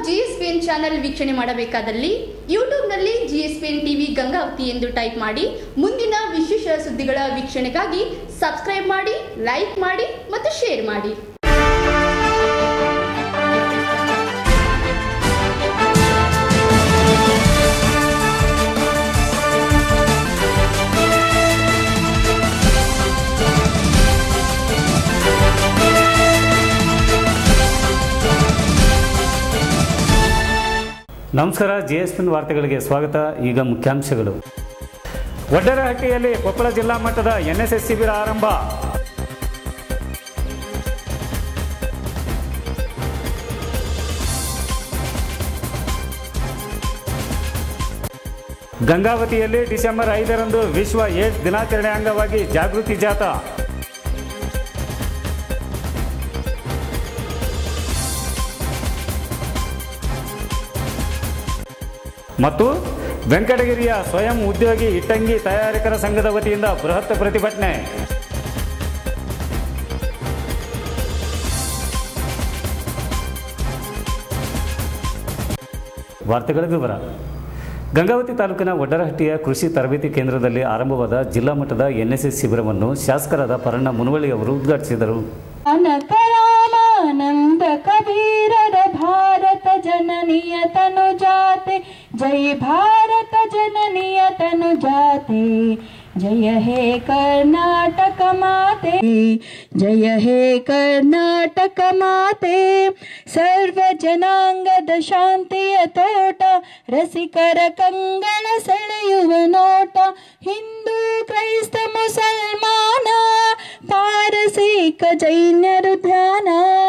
GSPN channel ವೀಕ್ಷಣೆ ಮಾಡಬೇಕಾದಲ್ಲಿ ಯೂಟ್ಯೂಬ್ನಲ್ಲಿ GSPN TV Gangavathi ಎಂದು ಟೈಪ್ ಮಾಡಿ ಮುಂದಿನ ವಿಶೇಷ ಸುದ್ದಿಗಳ ವೀಕ್ಷಣೆಗಾಗಿ ಸಬ್ಸ್ಕ್ರೈಬ್ ಮಾಡಿ ಲೈಕ್ ಮಾಡಿ ಮತ್ತು ಶೇರ್ ಮಾಡಿ ನಮಸ್ಕಾರ ಜಿ ಎಸ್ ಪಿನ್ ವಾರ್ತೆಗಳಿಗೆ ಸ್ವಾಗತ ಈಗ ಮುಖ್ಯಾಂಶಗಳು ಒಡ್ಡರಹಟ್ಟಿಯಲ್ಲಿ ಕೊಪ್ಪಳ ಜಿಲ್ಲಾ ಮಟ್ಟದ ಎನ್ಎಸ್ಎಸ್ ಶಿಬಿರ ಆರಂಭ ಗಂಗಾವತಿಯಲ್ಲಿ ಡಿಸೆಂಬರ್ ಐದರಂದು ವಿಶ್ವ ಏಡ್ಸ್ ದಿನಾಚರಣೆ ಅಂಗವಾಗಿ ಜಾಗೃತಿ ಜಾಥಾ ಮತ್ತು ವೆಂಕಟಗಿರಿಯ ಸ್ವಯಂ ಉದ್ಯೋಗಿ ಇಟ್ಟಂಗಿ ತಯಾರಕರ ಸಂಘದ ವತಿಯಿಂದ ಬೃಹತ್ ಪ್ರತಿಭಟನೆ ವಾರ್ತೆಗಳ ವಿವರ ಗಂಗಾವತಿ ತಾಲೂಕಿನ ಒಡ್ಡರಹಟ್ಟಿಯ ಕೃಷಿ ತರಬೇತಿ ಕೇಂದ್ರದಲ್ಲಿ ಆರಂಭವಾದ ಜಿಲ್ಲಾ ಮಟ್ಟದ ಎನ್ಎಸ್ಎಸ್ ಶಿಬಿರವನ್ನು ಶಾಸಕರಾದ ಪರಣ್ಣ ಮುನವಳ್ಳಿ ಅವರು ಉದ್ಘಾಟಿಸಿದರು ಅನಕರಾಮಾನಂದ ಕಬೀರರ ಭಾರತ ಜನನಿಯ ತನು ಜಾತೆ ಜೈ ಭಾರತ ಜನನಿಯ ತನು ಜಾತೆ ಜಯ ಹೇ ಕರ್ನಾಟಕ ಮಾತೆ ಜಯ ಹೇ ಕರ್ನಾಟಕ ಮಾತೆ ಸರ್ವ ಜನಾಂಗದ ಶಾಂತಿಯ ತೋಟ ರಸಿಕರ ಕಂಗಳ ಸೆಳೆಯುವ ನೋಟ ಹಿಂದೂ ಕ್ರೈಸ್ತ ಮುಸಲ್ಮಾನ ಪಾರಸೀಕ ಜೈನರು ಧ್ಯಾನ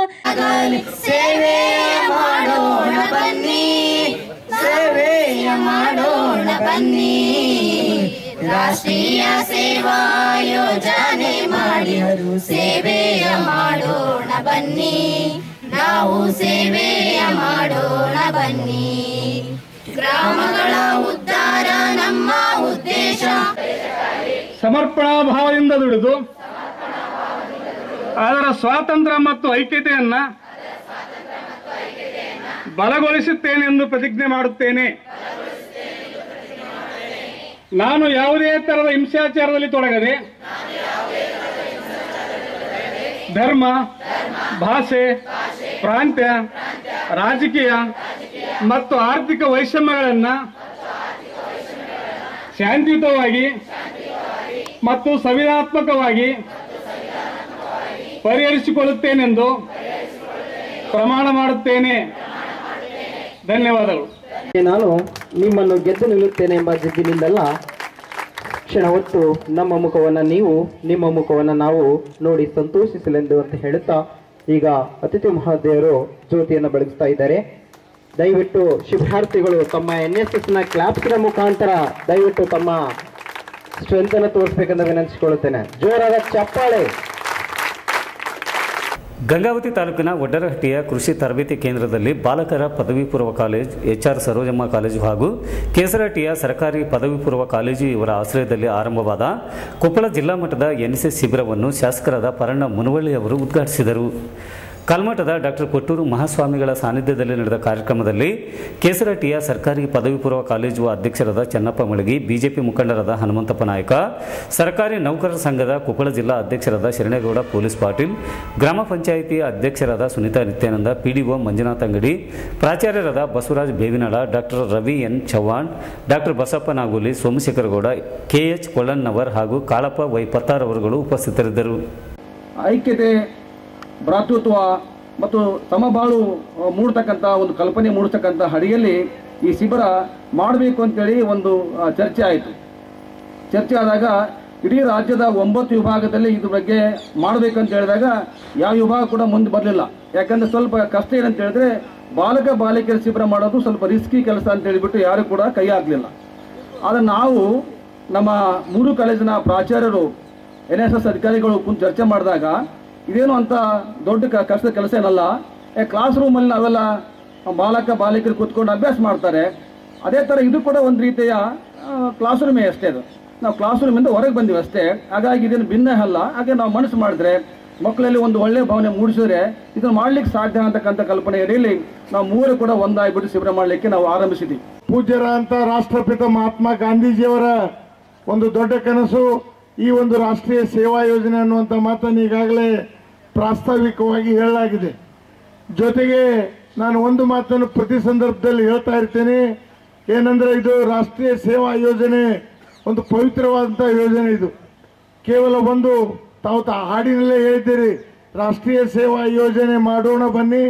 ಸೇವೆಯ ಮಾಡೋಣ ಬನ್ನಿ ಸೇವೆಯ ಮಾಡೋಣ ಬನ್ನಿ ರಾಷ್ಟ್ರೀಯ ಸೇವಾ ಯೋಜನೆ ಮಾಡಿ ಸೇವೆಯ ಮಾಡೋಣ ಬನ್ನಿ ನಾವು ಸೇವೆಯ ಮಾಡೋಣ ಬನ್ನಿ ಗ್ರಾಮಗಳ ಉದ್ಧಾರ ನಮ್ಮ ಉದ್ದೇಶ ಸಮರ್ಪಣಾ ಭಾವದಿಂದ ದುಡಿದು ಅದರ ಸ್ವಾತಂತ್ರ್ಯ ಮತ್ತು ಐಕ್ಯತೆಯನ್ನ ಬಲಗೊಳಿಸುತ್ತೇನೆಂದು ಪ್ರತಿಜ್ಞೆ ಮಾಡುತ್ತೇನೆ ನಾನು ಯಾವುದೇ ತರಹದ ಹಿಂಸಾಚಾರದಲ್ಲಿ ತೊಡಗದೆ ಧರ್ಮ ಭಾಷೆ ಪ್ರಾಂತ್ಯ ರಾಜಕೀಯ ಮತ್ತು ಆರ್ಥಿಕ ವೈಷಮ್ಯಗಳನ್ನು ಶಾಂತಿಯುತವಾಗಿ ಮತ್ತು ಸಂವಿಧಾನಾತ್ಮಕವಾಗಿ ಪರಿಹರಿಸಿಕೊಳ್ಳುತ್ತೇನೆಂದು ಪ್ರಮಾಣ ಮಾಡುತ್ತೇನೆ ಧನ್ಯವಾದಗಳು ನಾನು ನಿಮ್ಮನ್ನು ಗೆದ್ದು ನಿಲ್ಲುತ್ತೇನೆ ಎಂಬ ಜಿದ್ದಿನಿಂದಲ್ಲ ಕ್ಷಣ ಹೊತ್ತು ನಮ್ಮ ಮುಖವನ್ನು ನೀವು ನಿಮ್ಮ ಮುಖವನ್ನು ನಾವು ನೋಡಿ ಸಂತೋಷಿಸಲೆಂದು ಅಂತ ಹೇಳುತ್ತಾ ಈಗ ಅತಿಥಿ ಮಹಾದೇವರು ಜ್ಯೋತಿಯನ್ನು ಬೆಳಗಿಸ್ತಾ ಇದ್ದಾರೆ ದಯವಿಟ್ಟು ಶಿಬಿರಾರ್ಥಿಗಳು ತಮ್ಮ ಎನ್ ಎಸ್ ಎಸ್ನ ಕ್ಲಾಪ್ಸ್ನ ಮುಖಾಂತರ ದಯವಿಟ್ಟು ತಮ್ಮ ಸ್ಟ್ರೆಂತ್ ಅನ್ನು ತೋರಿಸ್ಬೇಕೆಂದು ವಿನಂತಿಸಿಕೊಳ್ಳುತ್ತೇನೆ ಜೋರಾದ ಚಪ್ಪಾಳೆ ಗಂಗಾವತಿ ತಾಲೂಕಿನ ಒಡ್ಡರಹಟ್ಟಿಯ ಕೃಷಿ ತರಬೇತಿ ಕೇಂದ್ರದಲ್ಲಿ ಬಾಲಕರ ಪದವಿ ಪೂರ್ವ ಕಾಲೇಜ್ ಎಚ್ಆರ್ ಸರೋಜಮ್ಮ ಕಾಲೇಜು ಹಾಗೂ ಕೇಸರಹಟ್ಟಿಯ ಸರ್ಕಾರಿ ಪದವಿ ಪೂರ್ವ ಕಾಲೇಜು ಇವರ ಆಶ್ರಯದಲ್ಲಿ ಆರಂಭವಾದ ಕೊಪ್ಪಳ ಜಿಲ್ಲಾ ಮಟ್ಟದ ಎನ್ಎಸ್ಎಸ್ ಶಿಬಿರವನ್ನು ಶಾಸಕರಾದ ಪರಣ್ಣ ಮುನವಳ್ಳಿ ಅವರು ಉದ್ಘಾಟಿಸಿದರು ಕಲ್ಮಠದ ಡಾಕ್ಟರ್ ಕೊಟ್ಟೂರು ಮಹಾಸ್ವಾಮಿಗಳ ಸಾನ್ನಿಧ್ಯದಲ್ಲಿ ನಡೆದ ಕಾರ್ಯಕ್ರಮದಲ್ಲಿ ಕೇಸರಹಟ್ಟಿಯ ಸರ್ಕಾರಿ ಪದವಿ ಪೂರ್ವ ಕಾಲೇಜು ಅಧ್ಯಕ್ಷರಾದ ಚೆನ್ನಪ್ಪ ಮಳಗಿ ಬಿಜೆಪಿ ಮುಖಂಡರಾದ ಹನುಮಂತಪ್ಪ ನಾಯಕ ಸರ್ಕಾರಿ ನೌಕರರ ಸಂಘದ ಕೊಪ್ಪಳ ಜಿಲ್ಲಾ ಅಧ್ಯಕ್ಷರಾದ ಶರಣೇಗೌಡ ಪೊಲೀಸ್ ಪಾಟೀಲ್ ಗ್ರಾಮ ಪಂಚಾಯಿತಿ ಅಧ್ಯಕ್ಷರಾದ ಸುನೀತಾ ನಿತ್ಯಾನಂದ ಪಿಡಿಒ ಮಂಜುನಾಥ್ ಅಂಗಡಿ ಪ್ರಾಚಾರ್ಯರಾದ Basavaraj Bevinal doctor Ravi N Chavan doctor Basappa Naguli Somashekaragouda KH Kollannavar ಹಾಗೂ ಕಾಳಪ್ಪ ವೈ ಪತ್ತಾರ್ ಅವರುಗಳು ಉಪಸ್ಥಿತರಿದ್ದರು ಐಕ್ಯತೆ ಭ್ರಾತೃತ್ವ ಮತ್ತು ಸಮಬಾಳು ಆ, ಮೂಡ್ತಕ್ಕಂಥ ಒಂದು ಕಲ್ಪನೆ ಮೂಡಿಸ್ತಕ್ಕಂಥ ಅಡಿಯಲ್ಲಿ ಈ ಶಿಬಿರ ಮಾಡಬೇಕು ಅಂತೇಳಿ ಒಂದು ಆ, ಚರ್ಚೆ ಆಯಿತು ಚರ್ಚೆ ಆದಾಗ ಇಡೀ ರಾಜ್ಯದ ಒಂಬತ್ತು ವಿಭಾಗದಲ್ಲಿ ಇದ್ರ ಬಗ್ಗೆ ಮಾಡಬೇಕಂತ ಹೇಳಿದಾಗ ಯಾವ ವಿಭಾಗ ಕೂಡ ಮುಂದೆ ಬರಲಿಲ್ಲ ಯಾಕಂದ್ರೆ ಸ್ವಲ್ಪ ಕಷ್ಟ ಏನಂತ ಹೇಳಿದ್ರೆ ಬಾಲಕ ಬಾಲಿಕೆಯರ ಶಿಬಿರ ಮಾಡೋದು ಸ್ವಲ್ಪ ರಿಸ್ಕಿ ಕೆಲಸ ಅಂತ ಹೇಳಿಬಿಟ್ಟು ಯಾರು ಕೂಡ ಕೈ ಹಾಕಲಿಲ್ಲ ಆದರೆ ನಾವು ನಮ್ಮ ಮೂರು ಕಾಲೇಜಿನ ಪ್ರಾಚಾರ್ಯರು ಎನ್ ಎಸ್ ಎಸ್ ಅಧಿಕಾರಿಗಳು ಕುಂತು ಚರ್ಚೆ ಮಾಡಿದಾಗ ಇದೇನು ಅಂತ ದೊಡ್ಡ ಕ- ಕಷ್ಟದ ಕೆಲಸ ಏನಲ್ಲ ಕ್ಲಾಸ್ ರೂಮಲ್ಲಿ ನಾವೆಲ್ಲ ಬಾಲಕ ಬಾಲಿಕರು ಕೂತ್ಕೊಂಡು ಅಭ್ಯಾಸ ಮಾಡ್ತಾರೆ ಅದೇ ಥರ ಇದು ಕೂಡ ಒಂದು ರೀತಿಯ ಕ್ಲಾಸ್ ರೂಮೇ ಅಷ್ಟೇ ಅದು ನಾವು ಕ್ಲಾಸ್ ರೂಮಿಂದ ಹೊರಗೆ ಬಂದಿವಿ ಅಷ್ಟೇ ಹಾಗಾಗಿ ಇದೇನು ಭಿನ್ನ ಅಲ್ಲ ಹಾಗೆ ನಾವು ಮನಸ್ಸು ಮಾಡಿದ್ರೆ ಮಕ್ಕಳಲ್ಲಿ ಒಂದು ಒಳ್ಳೆಯ ಭಾವನೆ ಮೂಡಿಸಿದ್ರೆ ಇದನ್ನು ಮಾಡ್ಲಿಕ್ಕೆ ಸಾಧ್ಯ ಅಂತಕ್ಕಂಥ ಕಲ್ಪನೆ ಅಡಿಯಲ್ಲಿ ನಾವು ಮೂವರು ಕೂಡ ಒಂದಾಗ್ಬಿಟ್ಟು ಶಿಬಿರ ಮಾಡಲಿಕ್ಕೆ ನಾವು ಆರಂಭಿಸಿದ್ವಿ ಪೂಜ್ಯರ ಅಂತ ರಾಷ್ಟ್ರಪಿತ ಮಹಾತ್ಮ ಗಾಂಧೀಜಿಯವರ ಒಂದು ದೊಡ್ಡ ಕನಸು ಈ ಒಂದು ರಾಷ್ಟ್ರೀಯ ಸೇವಾ ಯೋಜನೆ ಅನ್ನುವಂಥ ಮಾತನ್ನು ಈಗಾಗಲೇ ಪ್ರಾಸ್ತಾವಿಕವಾಗಿ ಹೇಳಲಾಗಿದೆ ಜೊತೆಗೆ ನಾನು ಒಂದು ಮಾತನ್ನು ಪ್ರತಿ ಸಂದರ್ಭದಲ್ಲಿ ಹೇಳ್ತಾ ಇರ್ತೇನೆ ಏನಂದ್ರೆ ಇದು ರಾಷ್ಟ್ರೀಯ ಸೇವಾ ಯೋಜನೆ ಒಂದು ಪವಿತ್ರವಾದಂಥ ಯೋಜನೆ ಇದು ಕೇವಲ ಒಂದು ತಾವು ತಾ ಹಾಡಿನಲ್ಲೇ ಹೇಳಿದ್ದೀರಿ ರಾಷ್ಟ್ರೀಯ ಸೇವಾ ಯೋಜನೆ ಮಾಡೋಣ ಬನ್ನಿ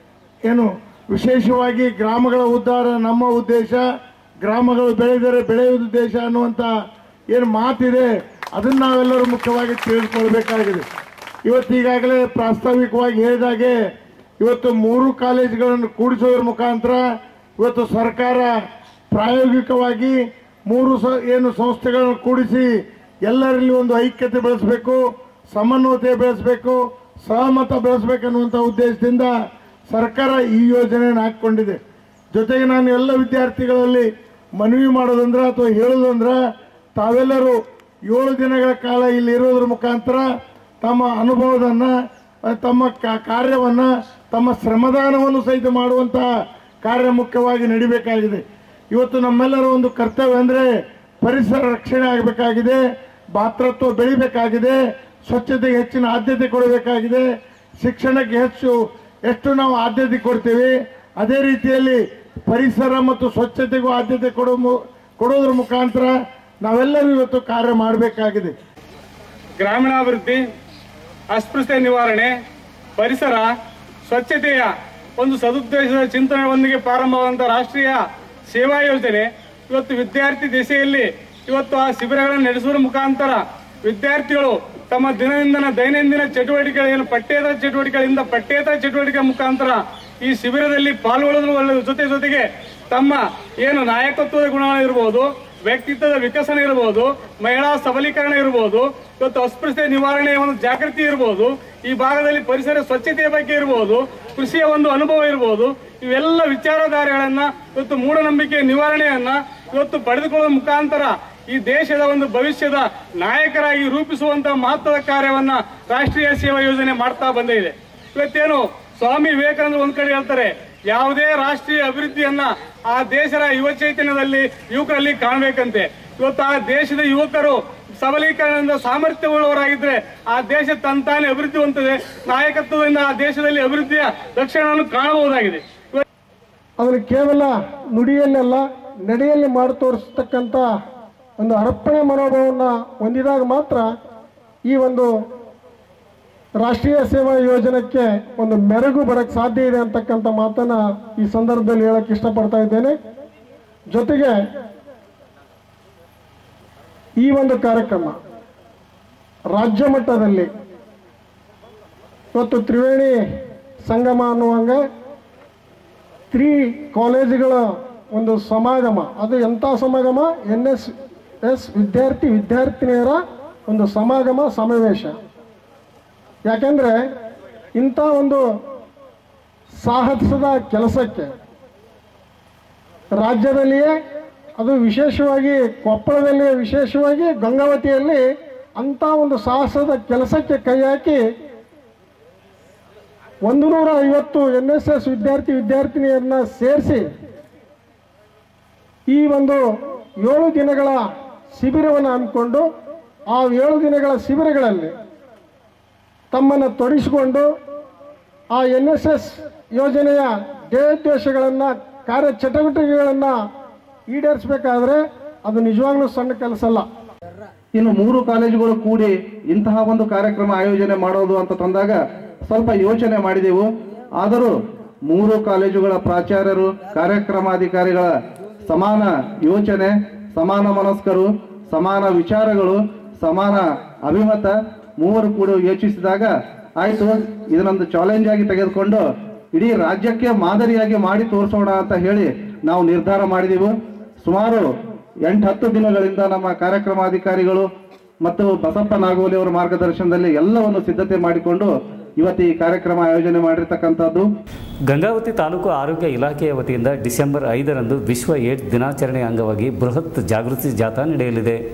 ಏನು ವಿಶೇಷವಾಗಿ ಗ್ರಾಮಗಳ ಉದ್ಧಾರ ನಮ್ಮ ಉದ್ದೇಶ ಗ್ರಾಮಗಳು ಬೆಳೆದರೆ ಬೆಳೆಯುವುದು ದೇಶ ಅನ್ನುವಂಥ ಏನು ಮಾತಿದೆ ಅದನ್ನು ನಾವೆಲ್ಲರೂ ಮುಖ್ಯವಾಗಿ ತಿಳಿದುಕೊಳ್ಬೇಕಾಗಿದೆ ಇವತ್ತು ಈಗಾಗಲೇ ಪ್ರಾಸ್ತಾವಿಕವಾಗಿ ಹೇಳಿದಾಗೆ ಇವತ್ತು ಮೂರು ಕಾಲೇಜುಗಳನ್ನು ಕೂಡಿಸೋದ್ರ ಮುಖಾಂತರ ಇವತ್ತು ಸರ್ಕಾರ ಪ್ರಾಯೋಗಿಕವಾಗಿ ಮೂರು ಸ ಏನು ಸಂಸ್ಥೆಗಳನ್ನು ಕೂಡಿಸಿ ಎಲ್ಲರಲ್ಲಿ ಒಂದು ಐಕ್ಯತೆ ಬೆಳೆಸಬೇಕು ಸಮನ್ವಯತೆ ಬೆಳೆಸಬೇಕು ಸಹಮತ ಬೆಳೆಸಬೇಕನ್ನುವಂಥ ಉದ್ದೇಶದಿಂದ ಸರ್ಕಾರ ಈ ಯೋಜನೆಯನ್ನು ಹಾಕಿಕೊಂಡಿದೆ ಜೊತೆಗೆ ನಾನು ಎಲ್ಲ ವಿದ್ಯಾರ್ಥಿಗಳಲ್ಲಿ ಮನವಿ ಮಾಡೋದಂದ್ರೆ ಅಥವಾ ಹೇಳೋದಂದ್ರೆ ತಾವೆಲ್ಲರೂ ಏಳು ದಿನಗಳ ಕಾಲ ಇಲ್ಲಿ ಇರೋದ್ರ ಮುಖಾಂತರ ತಮ್ಮ ಅನುಭವದನ್ನು ತಮ್ಮ ಕ- ಕಾರ್ಯವನ್ನು ತಮ್ಮ ಶ್ರಮದಾನವನ್ನು ಸಹಿತ ಮಾಡುವಂತಹ ಕಾರ್ಯ ಮುಖ್ಯವಾಗಿ ನಡಿಬೇಕಾಗಿದೆ ಇವತ್ತು ನಮ್ಮೆಲ್ಲರ ಒಂದು ಕರ್ತವ್ಯ ಅಂದರೆ ಪರಿಸರ ರಕ್ಷಣೆ ಆಗಬೇಕಾಗಿದೆ ಭಾತೃತ್ವ ಬೆಳಿಬೇಕಾಗಿದೆ ಸ್ವಚ್ಛತೆಗೆ ಹೆಚ್ಚಿನ ಆದ್ಯತೆ ಕೊಡಬೇಕಾಗಿದೆ ಶಿಕ್ಷಣಕ್ಕೆ ಹೆಚ್ಚು ಎಷ್ಟು ನಾವು ಆದ್ಯತೆ ಕೊಡ್ತೀವಿ ಅದೇ ರೀತಿಯಲ್ಲಿ ಪರಿಸರ ಮತ್ತು ಸ್ವಚ್ಛತೆಗೂ ಆದ್ಯತೆ ಕೊಡೋ ಮು- ಕೊಡೋದ್ರ ಮುಖಾಂತರ ನಾವೆಲ್ಲರೂ ಇವತ್ತು ಕಾರ್ಯ ಮಾಡಬೇಕಾಗಿದೆ ಗ್ರಾಮೀಣಾಭಿವೃದ್ಧಿ ಅಸ್ಪೃಶ್ಯತೆ ನಿವಾರಣೆ ಪರಿಸರ ಸ್ವಚ್ಛತೆಯ ಒಂದು ಸದುದ್ದೇಶದ ಚಿಂತನೆಯೊಂದಿಗೆ ಪ್ರಾರಂಭವಾದಂಥ ರಾಷ್ಟ್ರೀಯ ಸೇವಾ ಯೋಜನೆ ಇವತ್ತು ವಿದ್ಯಾರ್ಥಿ ದಿಸೆಯಲ್ಲಿ ಇವತ್ತು ಆ ಶಿಬಿರಗಳನ್ನು ನಡೆಸುವ ಮುಖಾಂತರ ವಿದ್ಯಾರ್ಥಿಗಳು ತಮ್ಮ ದಿನದಿಂದ ದೈನಂದಿನ ಚಟುವಟಿಕೆಗಳು ಏನು ಪಠ್ಯೇತರ ಚಟುವಟಿಕೆಗಳಿಂದ ಪಠ್ಯೇತರ ಚಟುವಟಿಕೆ ಮುಖಾಂತರ ಈ ಶಿಬಿರದಲ್ಲಿ ಪಾಲ್ಗೊಳ್ಳೋದ್ರ ಒಳ್ಳೆಯದು ಜೊತೆ ಜೊತೆಗೆ ತಮ್ಮ ಏನು ನಾಯಕತ್ವದ ಗುಣಗಳಿರ್ಬೋದು ವ್ಯಕ್ತಿತ್ವದ ವಿಕಸನ ಇರಬಹುದು ಮಹಿಳಾ ಸಬಲೀಕರಣ ಇರಬಹುದು ಇವತ್ತು ಅಸ್ಪೃಶ್ಯತೆ ನಿವಾರಣೆಯ ಒಂದು ಜಾಗೃತಿ ಇರಬಹುದು ಈ ಭಾಗದಲ್ಲಿ ಪರಿಸರ ಸ್ವಚ್ಛತೆಯ ಬಗ್ಗೆ ಇರಬಹುದು ಕೃಷಿಯ ಒಂದು ಅನುಭವ ಇರಬಹುದು ಇವೆಲ್ಲ ವಿಚಾರಧಾರೆಗಳನ್ನ ಇವತ್ತು ಮೂಢನಂಬಿಕೆ ನಿವಾರಣೆಯನ್ನ ಇವತ್ತು ಪಡೆದುಕೊಳ್ಳುವ ಮುಖಾಂತರ ಈ ದೇಶದ ಒಂದು ಭವಿಷ್ಯದ ನಾಯಕರಾಗಿ ರೂಪಿಸುವಂತಹ ಮಹತ್ವದ ಕಾರ್ಯವನ್ನ ರಾಷ್ಟ್ರೀಯ ಸೇವಾ ಯೋಜನೆ ಮಾಡ್ತಾ ಬಂದಿದೆ ಇವತ್ತೇನು ಸ್ವಾಮಿ ವಿವೇಕಾನಂದ ಒಂದ್ ಕಡೆ ಹೇಳ್ತಾರೆ ಯಾವುದೇ ರಾಷ್ಟ್ರೀಯ ಅಭಿವೃದ್ಧಿಯನ್ನ ಆ ದೇಶದ ಯುವ ಚೈತನ್ಯದಲ್ಲಿ ಯುವಕರಲ್ಲಿ ಕಾಣಬೇಕಂತೆ ಇವತ್ತು ಆ ದೇಶದ ಯುವಕರು ಸಬಲೀಕರಣದಿಂದ ಸಾಮರ್ಥ್ಯವುಳ್ಳವರಾಗಿದ್ರೆ ಆ ದೇಶ ತಂತಾನೆ ಅಭಿವೃದ್ಧಿ ಹೊಂದಿದೆ ನಾಯಕತ್ವದಿಂದ ಆ ದೇಶದಲ್ಲಿ ಅಭಿವೃದ್ಧಿಯ ಲಕ್ಷಣವನ್ನು ಕಾಣಬಹುದಾಗಿದೆ ಇವತ್ತು ಅದನ್ನು ಕೇವಲ ನುಡಿಯಲ್ಲೆಲ್ಲ ನಡೆಯಲ್ಲಿ ಮಾಡಿ ತೋರಿಸ್ತಕ್ಕಂಥ ಒಂದು ಅರ್ಪಣೆ ಮನೋಭಾವವನ್ನು ಹೊಂದಿದಾಗ ಮಾತ್ರ ಈ ಒಂದು ರಾಷ್ಟ್ರೀಯ ಸೇವಾ ಯೋಜನೆಗೆ ಒಂದು ಮೆರುಗು ಬರಕ್ಕೆ ಸಾಧ್ಯ ಇದೆ ಅಂತಕ್ಕಂಥ ಮಾತನ್ನ ಈ ಸಂದರ್ಭದಲ್ಲಿ ಹೇಳಕ್ಕೆ ಇಷ್ಟಪಡ್ತಾ ಇದ್ದೇನೆ ಜೊತೆಗೆ ಈ ಒಂದು ಕಾರ್ಯಕ್ರಮ ರಾಜ್ಯ ಮಟ್ಟದಲ್ಲಿ ಇವತ್ತು ತ್ರಿವೇಣಿ ಸಂಗಮ ಅನ್ನುವಂಗೆ ತ್ರೀ ಕಾಲೇಜುಗಳ ಒಂದು ಸಮಾಗಮ ಅದು ಎಂಥ ಸಮಾಗಮ ಎನ್ ಎಸ್ ಎಸ್ ವಿದ್ಯಾರ್ಥಿ ವಿದ್ಯಾರ್ಥಿನಿಯರ ಒಂದು ಸಮಾಗಮ ಸಮಾವೇಶ ಯಾಕೆಂದರೆ ಇಂಥ ಒಂದು ಸಾಹಸದ ಕೆಲಸಕ್ಕೆ ರಾಜ್ಯದಲ್ಲಿಯೇ ಅದು ವಿಶೇಷವಾಗಿ ಕೊಪ್ಪಳದಲ್ಲಿ ವಿಶೇಷವಾಗಿ ಗಂಗಾವತಿಯಲ್ಲಿ ಅಂಥ ಒಂದು ಸಾಹಸದ ಕೆಲಸಕ್ಕೆ ಕೈ ಹಾಕಿ ಒಂದು ನೂರ ಐವತ್ತು ಎನ್ ಎಸ್ ಎಸ್ ವಿದ್ಯಾರ್ಥಿ ವಿದ್ಯಾರ್ಥಿನಿಯರನ್ನ ಸೇರಿಸಿ ಈ ಒಂದು ಏಳು ದಿನಗಳ ಶಿಬಿರವನ್ನು ಹಮ್ಮಿಕೊಂಡು ಆ ಏಳು ದಿನಗಳ ಶಿಬಿರಗಳಲ್ಲಿ ತಮ್ಮನ್ನು ತೊಡಗಿಸಿಕೊಂಡು ಆ ಎನ್ ಎಸ್ ಎಸ್ ಯೋಜನೆಯ ಧ್ಯೇಯೋದ್ದೇಶಗಳನ್ನು ಕಾರ್ಯಚಟುವಟಿಕೆಗಳನ್ನು ಈಡೇರಿಸಬೇಕಾದ್ರೆ ಅದು ನಿಜವಾಗ್ಲೂ ಸಣ್ಣ ಕೆಲಸ ಅಲ್ಲ ಇನ್ನು ಮೂರು ಕಾಲೇಜುಗಳು ಕೂಡಿ ಇಂತಹ ಒಂದು ಕಾರ್ಯಕ್ರಮ ಆಯೋಜನೆ ಮಾಡೋದು ಅಂತ ತಂದಾಗ ಸ್ವಲ್ಪ ಯೋಚನೆ ಮಾಡಿದೆವು ಆದರೂ ಮೂರು ಕಾಲೇಜುಗಳ ಪ್ರಾಚಾರ್ಯರು ಕಾರ್ಯಕ್ರಮಾಧಿಕಾರಿಗಳ ಸಮಾನ ಯೋಚನೆ ಸಮಾನ ಮನಸ್ಕರು ಸಮಾನ ವಿಚಾರಗಳು ಸಮಾನ ಅಭಿಮತ ಮೂವರು ಕೂಡ ಯೋಚಿಸಿದಾಗ ಆಯಿತು ಇದನ್ನೊಂದು ಚಾಲೆಂಜ್ ಆಗಿ ತೆಗೆದುಕೊಂಡು ಇಡೀ ರಾಜ್ಯಕ್ಕೆ ಮಾದರಿಯಾಗಿ ಮಾಡಿ ತೋರಿಸೋಣ ಅಂತ ಹೇಳಿ ನಾವು ನಿರ್ಧಾರ ಮಾಡಿದೆವು ಸುಮಾರು ಎಂಟು ಹತ್ತು ದಿನಗಳಿಂದ ನಮ್ಮ ಕಾರ್ಯಕ್ರಮಾಧಿಕಾರಿಗಳು ಮತ್ತು ಬಸಪ್ಪ ನಾಗೋಲಿ ಅವರ ಮಾರ್ಗದರ್ಶನದಲ್ಲಿ ಎಲ್ಲವನ್ನು ಸಿದ್ಧತೆ ಮಾಡಿಕೊಂಡು ಇವತ್ತು ಈ ಕಾರ್ಯಕ್ರಮ ಆಯೋಜನೆ ಮಾಡಿರ್ತಕ್ಕಂಥದ್ದು ಗಂಗಾವತಿ ತಾಲೂಕು ಆರೋಗ್ಯ ಇಲಾಖೆಯ ವತಿಯಿಂದ ಡಿಸೆಂಬರ್ ಐದರಂದು ವಿಶ್ವ ಏಡ್ಸ್ ದಿನಾಚರಣೆ ಅಂಗವಾಗಿ ಬೃಹತ್ ಜಾಗೃತಿ ಜಾಥಾ ನಡೆಯಲಿದೆ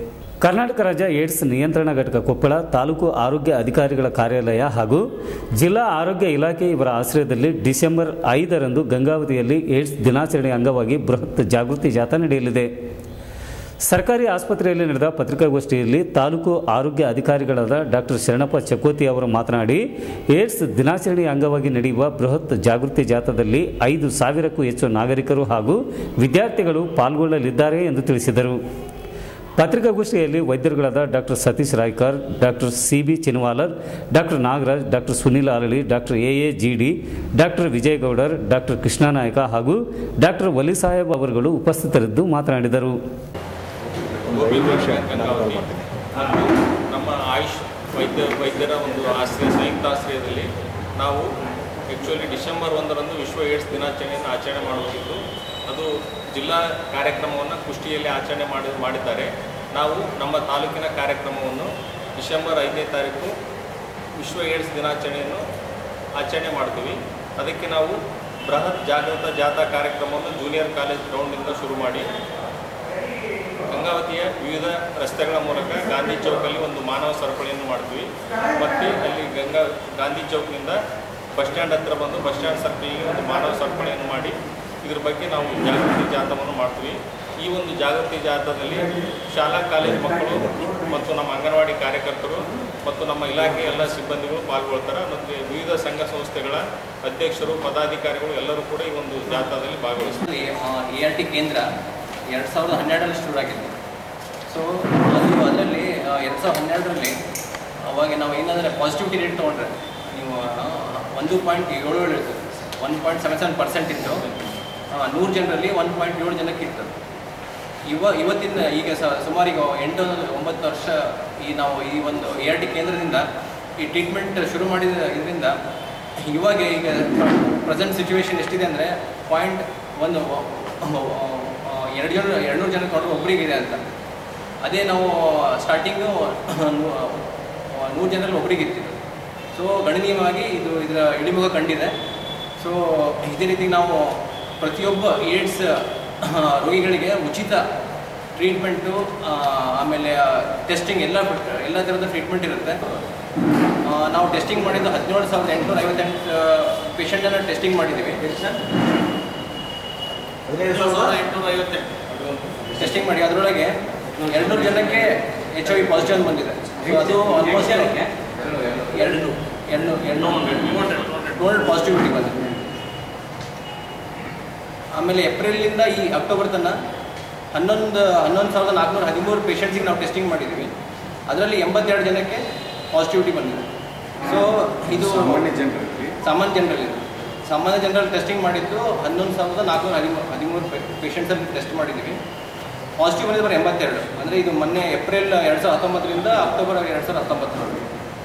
ಕರ್ನಾಟಕ ರಾಜ್ಯ ಏಡ್ಸ್ ನಿಯಂತ್ರಣ ಘಟಕ ಕೊಪ್ಪಳ ತಾಲೂಕು ಆರೋಗ್ಯ ಅಧಿಕಾರಿಗಳ ಕಾರ್ಯಾಲಯ ಹಾಗೂ ಜಿಲ್ಲಾ ಆರೋಗ್ಯ ಇಲಾಖೆ ಇವರ ಆಶ್ರಯದಲ್ಲಿ ಡಿಸೆಂಬರ್ ಐದರಂದು ಗಂಗಾವತಿಯಲ್ಲಿ ಏಡ್ಸ್ ದಿನಾಚರಣೆ ಅಂಗವಾಗಿ ಬೃಹತ್ ಜಾಗೃತಿ ಜಾಥಾ ನಡೆಯಲಿದೆ ಸರ್ಕಾರಿ ಆಸ್ಪತ್ರೆಯಲ್ಲಿ ನಡೆದ ಪತ್ರಿಕಾಗೋಷ್ಠಿಯಲ್ಲಿ ತಾಲೂಕು ಆರೋಗ್ಯ ಅಧಿಕಾರಿಗಳಾದ ಡಾಕ್ಟರ್ ಶರಣಪ್ಪ ಚಕೋತಿ ಅವರು ಮಾತನಾಡಿ ಏಡ್ಸ್ ದಿನಾಚರಣೆಯ ಅಂಗವಾಗಿ ನಡೆಯುವ ಬೃಹತ್ ಜಾಗೃತಿ ಜಾಥಾದಲ್ಲಿ ಐದು ಸಾವಿರಕ್ಕೂ ಹೆಚ್ಚು ನಾಗರಿಕರು ಹಾಗೂ ವಿದ್ಯಾರ್ಥಿಗಳು ಪಾಲ್ಗೊಳ್ಳಲಿದ್ದಾರೆ ಎಂದು ತಿಳಿಸಿದರು ಪತ್ರಿಕಾಗೋಷ್ಠಿಯಲ್ಲಿ ವೈದ್ಯರುಗಳಾದ doctor Satish Raikar doctor C B Chinwalar doctor Nagaraj doctor Sunil Alali doctor A A G D doctor Vijayagoudar doctor Krishnanayaka ಹಾಗೂ ಡಾಕ್ಟರ್ ವಲಿ ಸಾಹೇಬ್ ಅವರುಗಳು ಉಪಸ್ಥಿತರಿದ್ದು ಮಾತನಾಡಿದರು ಗೋಪಿವೃಕ್ಷ ಗಂಗಾವತಿ ಮತ್ತು ನಮ್ಮ ಆಯುಷ್ ವೈದ್ಯ ವೈದ್ಯರ ಒಂದು ಆಶ್ರಯ ಸಂಯುಕ್ತ ಆಶ್ರಯದಲ್ಲಿ ನಾವು ಆ್ಯಕ್ಚುಲಿ ಡಿಸೆಂಬರ್ ಒಂದರಂದು ವಿಶ್ವ ಏಡ್ಸ್ ದಿನಾಚರಣೆಯನ್ನು ಆಚರಣೆ ಮಾಡುತ್ತಿದ್ದು ಅದು ಜಿಲ್ಲಾ ಕಾರ್ಯಕ್ರಮವನ್ನು ಕುಷ್ಟಿಯಲ್ಲಿ ಆಚರಣೆ ಮಾಡಿ ಮಾಡಿದ್ದಾರೆ ನಾವು ನಮ್ಮ ತಾಲೂಕಿನ ಕಾರ್ಯಕ್ರಮವನ್ನು ಡಿಸೆಂಬರ್ ಐದನೇ ತಾರೀಕು ವಿಶ್ವ ಏಡ್ಸ್ ದಿನಾಚರಣೆಯನ್ನು ಆಚರಣೆ ಮಾಡ್ತೀವಿ ಅದಕ್ಕೆ ನಾವು ಬೃಹತ್ ಜಾಗೃತ ಜಾಥಾ ಕಾರ್ಯಕ್ರಮವನ್ನು ಜೂನಿಯರ್ ಕಾಲೇಜ್ ಗ್ರೌಂಡಿಂದ ಶುರು ಮಾಡಿ ಗಂಗಾವತಿಯ ವಿವಿಧ ರಸ್ತೆಗಳ ಮೂಲಕ ಗಾಂಧಿ ಚೌಕಲ್ಲಿ ಒಂದು ಮಾನವ ಸರಪಳಿಯನ್ನು ಮಾಡ್ತೀವಿ ಮತ್ತು ಅಲ್ಲಿ ಗಂಗಾ ಗಾಂಧಿ ಚೌಕ್ನಿಂದ ಬಸ್ ಸ್ಟ್ಯಾಂಡ್ ಹತ್ರ ಬಂದು ಬಸ್ ಸ್ಟ್ಯಾಂಡ್ ಸರ್ಕಲಲ್ಲಿ ಒಂದು ಮಾನವ ಸರಪಳಿಯನ್ನು ಮಾಡಿ ಇದ್ರ ಬಗ್ಗೆ ನಾವು ಜಾಗೃತಿ ಜಾಥಾವನ್ನು ಮಾಡ್ತೀವಿ ಈ ಒಂದು ಜಾಗೃತಿ ಜಾಥಾದಲ್ಲಿ ಶಾಲಾ ಕಾಲೇಜು ಮಕ್ಕಳು ಮತ್ತು ನಮ್ಮ ಅಂಗನವಾಡಿ ಕಾರ್ಯಕರ್ತರು ಮತ್ತು ನಮ್ಮ ಇಲಾಖೆಯ ಎಲ್ಲ ಸಿಬ್ಬಂದಿಗಳು ಪಾಲ್ಗೊಳ್ತಾರೆ ಮತ್ತು ವಿವಿಧ ಸಂಘ ಸಂಸ್ಥೆಗಳ ಅಧ್ಯಕ್ಷರು ಪದಾಧಿಕಾರಿಗಳು ಎಲ್ಲರೂ ಕೂಡ ಈ ಒಂದು ಜಾಥಾದಲ್ಲಿ ಭಾಗವಹಿಸ್ತಾರೆ ಎ ಆರ್ ಟಿ ಕೇಂದ್ರ ಎರಡು ಸಾವಿರದ ಹನ್ನೆರಡರಲ್ಲಿ ಶುರು ಆಗಿತ್ತು ಸೊ ಅದು ಅದರಲ್ಲಿ ಎರಡು ಸಾವಿರದ ಹನ್ನೆರಡರಲ್ಲಿ ಅವಾಗ ನಾವು ಏನಂದರೆ ಪಾಸಿಟಿವಿಟಿ ರೇಟ್ ತೊಗೊಂಡ್ರೆ ನೀವು ಆ, ಒಂದು ಪಾಯಿಂಟ್ ಏಳು ಏಳು ಇರ್ತದೆ one point seven seven percent ಇತ್ತು ನೂರು ಜನರಲ್ಲಿ ಒನ್ ಪಾಯಿಂಟ್ ಏಳು ಜನಕ್ಕೆ ಇತ್ತು ಇವ ಇವತ್ತಿನ ಈಗ ಸ ಸುಮಾರು ಈಗ ಎಂಟು ಒಂಬತ್ತು ವರ್ಷ ಈ ನಾವು ಈ ಒಂದು ಎ ಆರ್ ಟಿ ಕೇಂದ್ರದಿಂದ ಈ ಟ್ರೀಟ್ಮೆಂಟ್ ಶುರು ಮಾಡಿದ ಇದರಿಂದ ಇವಾಗ ಈಗ ಪ್ರೆಸೆಂಟ್ ಸಿಚುವೇಶನ್ ಎಷ್ಟಿದೆ ಅಂದರೆ ಪಾಯಿಂಟ್ ಒಂದು ಎರಡು ಜನ ಎರಡುನೂರು ಜನ ನೋಡಿದ್ರೆ ಒಬ್ಬರಿಗೆ ಇದೆ ಅಂತ ಅದೇ ನಾವು ಸ್ಟಾರ್ಟಿಂಗು ನೂರು ಜನರಲ್ಲಿ ಒಬ್ಬರಿಗೆ ಇರ್ತಿದ್ದು ಸೊ ಗಣನೀಯವಾಗಿ ಇದು ಇದರ ಇಳಿಮುಖ ಕಂಡಿದೆ ಸೊ ಇದೇ ರೀತಿ ನಾವು ಪ್ರತಿಯೊಬ್ಬ ಏಡ್ಸ್ ರೋಗಿಗಳಿಗೆ ಉಚಿತ ಟ್ರೀಟ್ಮೆಂಟು ಆಮೇಲೆ ಟೆಸ್ಟಿಂಗ್ ಎಲ್ಲ ಎಲ್ಲ ಥರದ ಟ್ರೀಟ್ಮೆಂಟ್ ಇರುತ್ತೆ ಆ, ನಾವು ಟೆಸ್ಟಿಂಗ್ ಮಾಡಿದ್ದು ಹದಿನೇಳು ಸಾವಿರದ ಎಂಟುನೂರ ಐವತ್ತೆಂಟು ಪೇಷಂಟನ್ನು ಟೆಸ್ಟಿಂಗ್ ಮಾಡಿದ್ದೀವಿ ಎಂಟುನೂರ ಐವತ್ತೆಂಟು ಟೆಸ್ಟಿಂಗ್ ಮಾಡಿ ಅದರೊಳಗೆ ಎರಡುನೂರು ಜನಕ್ಕೆ ಎಚ್ ಐ ವಿ ಪಾಸಿಟಿವ್ ಅಂತ ಬಂದಿದೆ ಸೊ ಅದು ಆಲ್ಮೋಸ್ಟ್ ಎರಡು ಎರಡು ಎರಡು ಟೋಲ್ಡ್ ಪಾಸಿಟಿವಿಟಿ ಬಂದಿದೆ ಆಮೇಲೆ ಏಪ್ರಿಲಿಂದ ಈ ಅಕ್ಟೋಬರ್ ತನಕ ಹನ್ನೊಂದು ಹನ್ನೊಂದು ಸಾವಿರದ ನಾಲ್ಕುನೂರ ಹದಿಮೂರು ಪೇಷಂಟ್ಸಿಗೆ ನಾವು ಟೆಸ್ಟಿಂಗ್ ಮಾಡಿದ್ದೀವಿ ಅದರಲ್ಲಿ ಎಂಬತ್ತೆರಡು ಜನಕ್ಕೆ ಪಾಸಿಟಿವಿಟಿ ಬಂದಿದೆ ಸೊ ಇದು ಸಾಮಾನ್ಯ ಜನರಲ್ಲಿ ಸಾಮಾನ್ಯ ಜನರಲ್ಲಿ ಸಾಮಾನ್ಯ ಜನರಲ್ಲಿ ಟೆಸ್ಟಿಂಗ್ ಮಾಡಿದ್ದು ಹನ್ನೊಂದು ಸಾವಿರದ ನಾಲ್ಕುನೂರ ಹದಿಮೂರು ಹದಿಮೂರು ಪೇಷಂಟ್ಸಲ್ಲಿ ಟೆಸ್ಟ್ ಮಾಡಿದ್ದೀವಿ ಪಾಸಿಟಿವ್ ಬಂದಿದ್ದು ಬರೀ ಎಂಬತ್ತೆರಡು ಅಂದರೆ ಇದು ಮೊನ್ನೆ ಏಪ್ರಿಲ್ ಎರಡು ಸಾವಿರದ ಹತ್ತೊಂಬತ್ತರಿಂದ ಅಕ್ಟೋಬರ್ ಎರಡು ಸಾವಿರದ ಹತ್ತೊಂಬತ್ತರವರೆಗೆ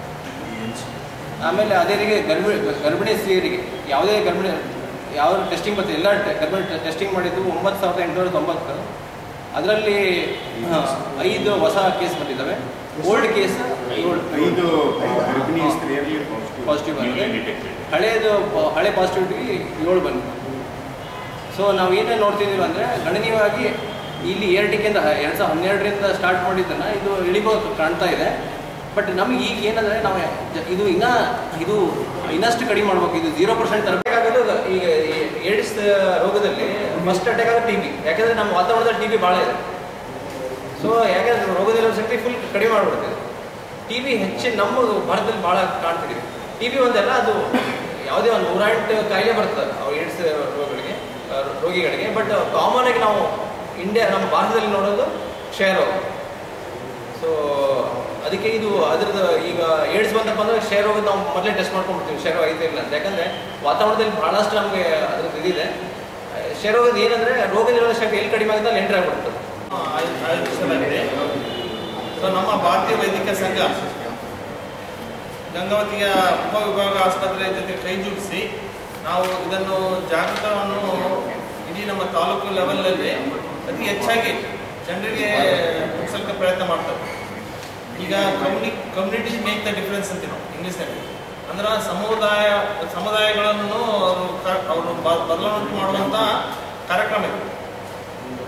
ಆಮೇಲೆ ಅದೇ ರೀತಿ ಗರ್ಭಿಣಿ ಗರ್ಭಿಣಿ ಸ್ತ್ರೀಯರಿಗೆ ಯಾವುದೇ ಗರ್ಭಿಣಿ ಯಾವ ಟೆಸ್ಟಿಂಗ್ ಬರ್ತದೆ ಎಲ್ಲ ಟ- ಗರ್ಭಿಣಿ ಟೆಸ್ಟಿಂಗ್ ಮಾಡಿದ್ದು ಒಂಬತ್ತು ಸಾವಿರದ ಎಂಟುನೂರ ತೊಂಬತ್ತು ಅದರಲ್ಲಿ ಆ, ಐದು ಹೊಸ ಕೇಸ್ ಬಂದಿದ್ದಾವೆ ಓಲ್ಡ್ ಕೇಸ್ ಐದು ಗರ್ಭಿಣಿ ಸ್ತ್ರೀಯರಲ್ಲಿ ಪಾಸಿಟಿವ್ ಬಂದಿದೆ ಹಳೇದು ಪ- ಹಳೆ ಪಾಸಿಟಿವಿಟಿ ಏಳು ಬಂದಿದೆ ಸೊ ನಾವು ಏನೇನು ನೋಡ್ತಿದ್ದೀವಿ ಅಂದರೆ ಗಣನೀಯವಾಗಿ ಇಲ್ಲಿ ಏರ್ಟಿಕೆಂದ ಎರಡು ಸಾವಿರದ ಹನ್ನೆರಡರಿಂದ ಸ್ಟಾರ್ಟ್ ಮಾಡಿದ್ದನ್ನು ಇದು ಇಳಿಬೋದು ಕಾಣ್ತಾ ಇದೆ ಬಟ್ ನಮ್ಗೆ ಈಗ ಏನಂದರೆ ನಾವು ಜ- ಇದು ಇನ್ನೂ ಇದು ಇನ್ನಷ್ಟು ಕಡಿಮೆ ಮಾಡ್ಬೇಕು ಇದು ಜೀರೋ ಪರ್ಸೆಂಟ್ ತರಬೇಕಾಗೋದು ಈಗ ಏಡ್ಸ್ ರೋಗದಲ್ಲಿ ಫಸ್ಟ್ ಅಟ್ಯಾಕ್ ಆಗೋದು ಟಿ ಬಿ ಯಾಕಂದರೆ ನಮ್ಮ ವಾತಾವರಣದಲ್ಲಿ ಟಿ ಬಿ ಭಾಳ ಇದೆ ಸೊ ಯಾಕಂದ್ರೆ ರೋಗದ ಶಕ್ತಿ ಫುಲ್ ಕಡಿಮೆ ಮಾಡಿಬಿಡ್ತದೆ ಟಿ ಬಿ ಹೆಚ್ಚಿನ ನಮ್ಮ ಭಾರತದಲ್ಲಿ ಭಾಳ ಕಾಣ್ತಿದ್ದೀವಿ ಟಿ ಬಿ ಒಂದಲ್ಲ ಅದು ಯಾವುದೇ ಒಂದು ನೂರೆಂಟು ಕಾಯಿಲೆ ಬರ್ತದೆ ಅವು ಏಡ್ಸ್ ರೋಗಗಳಿಗೆ ಆ, ರೋಗಿಗಳಿಗೆ ಬಟ್ ಕಾಮನ್ ಆಗಿ ನಾವು ಇಂಡಿಯಾ ನಮ್ಮ ಭಾರತದಲ್ಲಿ ನೋಡೋದು ಕ್ಷಯ ರೋಗ ಸೊ ಅದಕ್ಕೆ ಇದು ಅದ್ರದ್ದು ಈಗ ಏಡ್ಸ್ ಬಂದಪ್ಪ ಅಂದ್ರೆ ಕ್ಷಯ ರೋಗ ನಾವು ಮೊದಲೇ ಟೆಸ್ಟ್ ಮಾಡ್ಕೊಂಡ್ಬಿಡ್ತೀವಿ ಕ್ಷಯ ರೋಗ ಐತೆ ಇಲ್ಲ ಅಂತ ಯಾಕಂದ್ರೆ ವಾತಾವರಣದಲ್ಲಿ ಬಹಳಷ್ಟು ನಮಗೆ ಅದ್ರದ್ದು ಇದಿದೆ ಕ್ಷಯ ರೋಗದ ಏನಂದ್ರೆ ರೋಗ ನಿರೋಧಕ ಶಕ್ತಿ ಎಲ್ಲಿ ಕಡಿಮೆ ಆಗುತ್ತೆ ಅಲ್ಲಿ ಎಂಟ್ರ್ ಆಗ್ಬಿಡ್ತದೆ ಆಯೋಜಿಸಲಾಗಿದೆ ಸೊ ನಮ್ಮ ಭಾರತೀಯ ವೈದ್ಯಕೀಯ ಸಂಘ ಗಂಗಾವತಿಯ ಉಪವಿಭಾಗ ಆಸ್ಪತ್ರೆ ಜೊತೆ ಕೈ ಜೋಡಿಸಿ ನಾವು ಇದನ್ನು ಜಾಗೃತವನ್ನು ಇಡೀ ನಮ್ಮ ತಾಲೂಕು ಲೆವೆಲಲ್ಲಿ ಅತಿ ಹೆಚ್ಚಾಗಿ ಜನರಿಗೆ ಮುಟ್ಟಿಸಲಿಕ್ಕೆ ಪ್ರಯತ್ನ ಮಾಡ್ತೇವೆ ಈಗ communi community make the difference ಅಂತೀವಿ ನಾವು ಇಂಗ್ಲೀಷ್ನಲ್ಲಿ ಅಂದ್ರೆ ಸಮುದಾಯ ಸಮುದಾಯಗಳನ್ನು ಅವರು ಕ- ಅವರು ಬ- ಬದಲಾವಣೆ ಮಾಡುವಂಥ ಕಾರ್ಯಕ್ರಮ ಇದು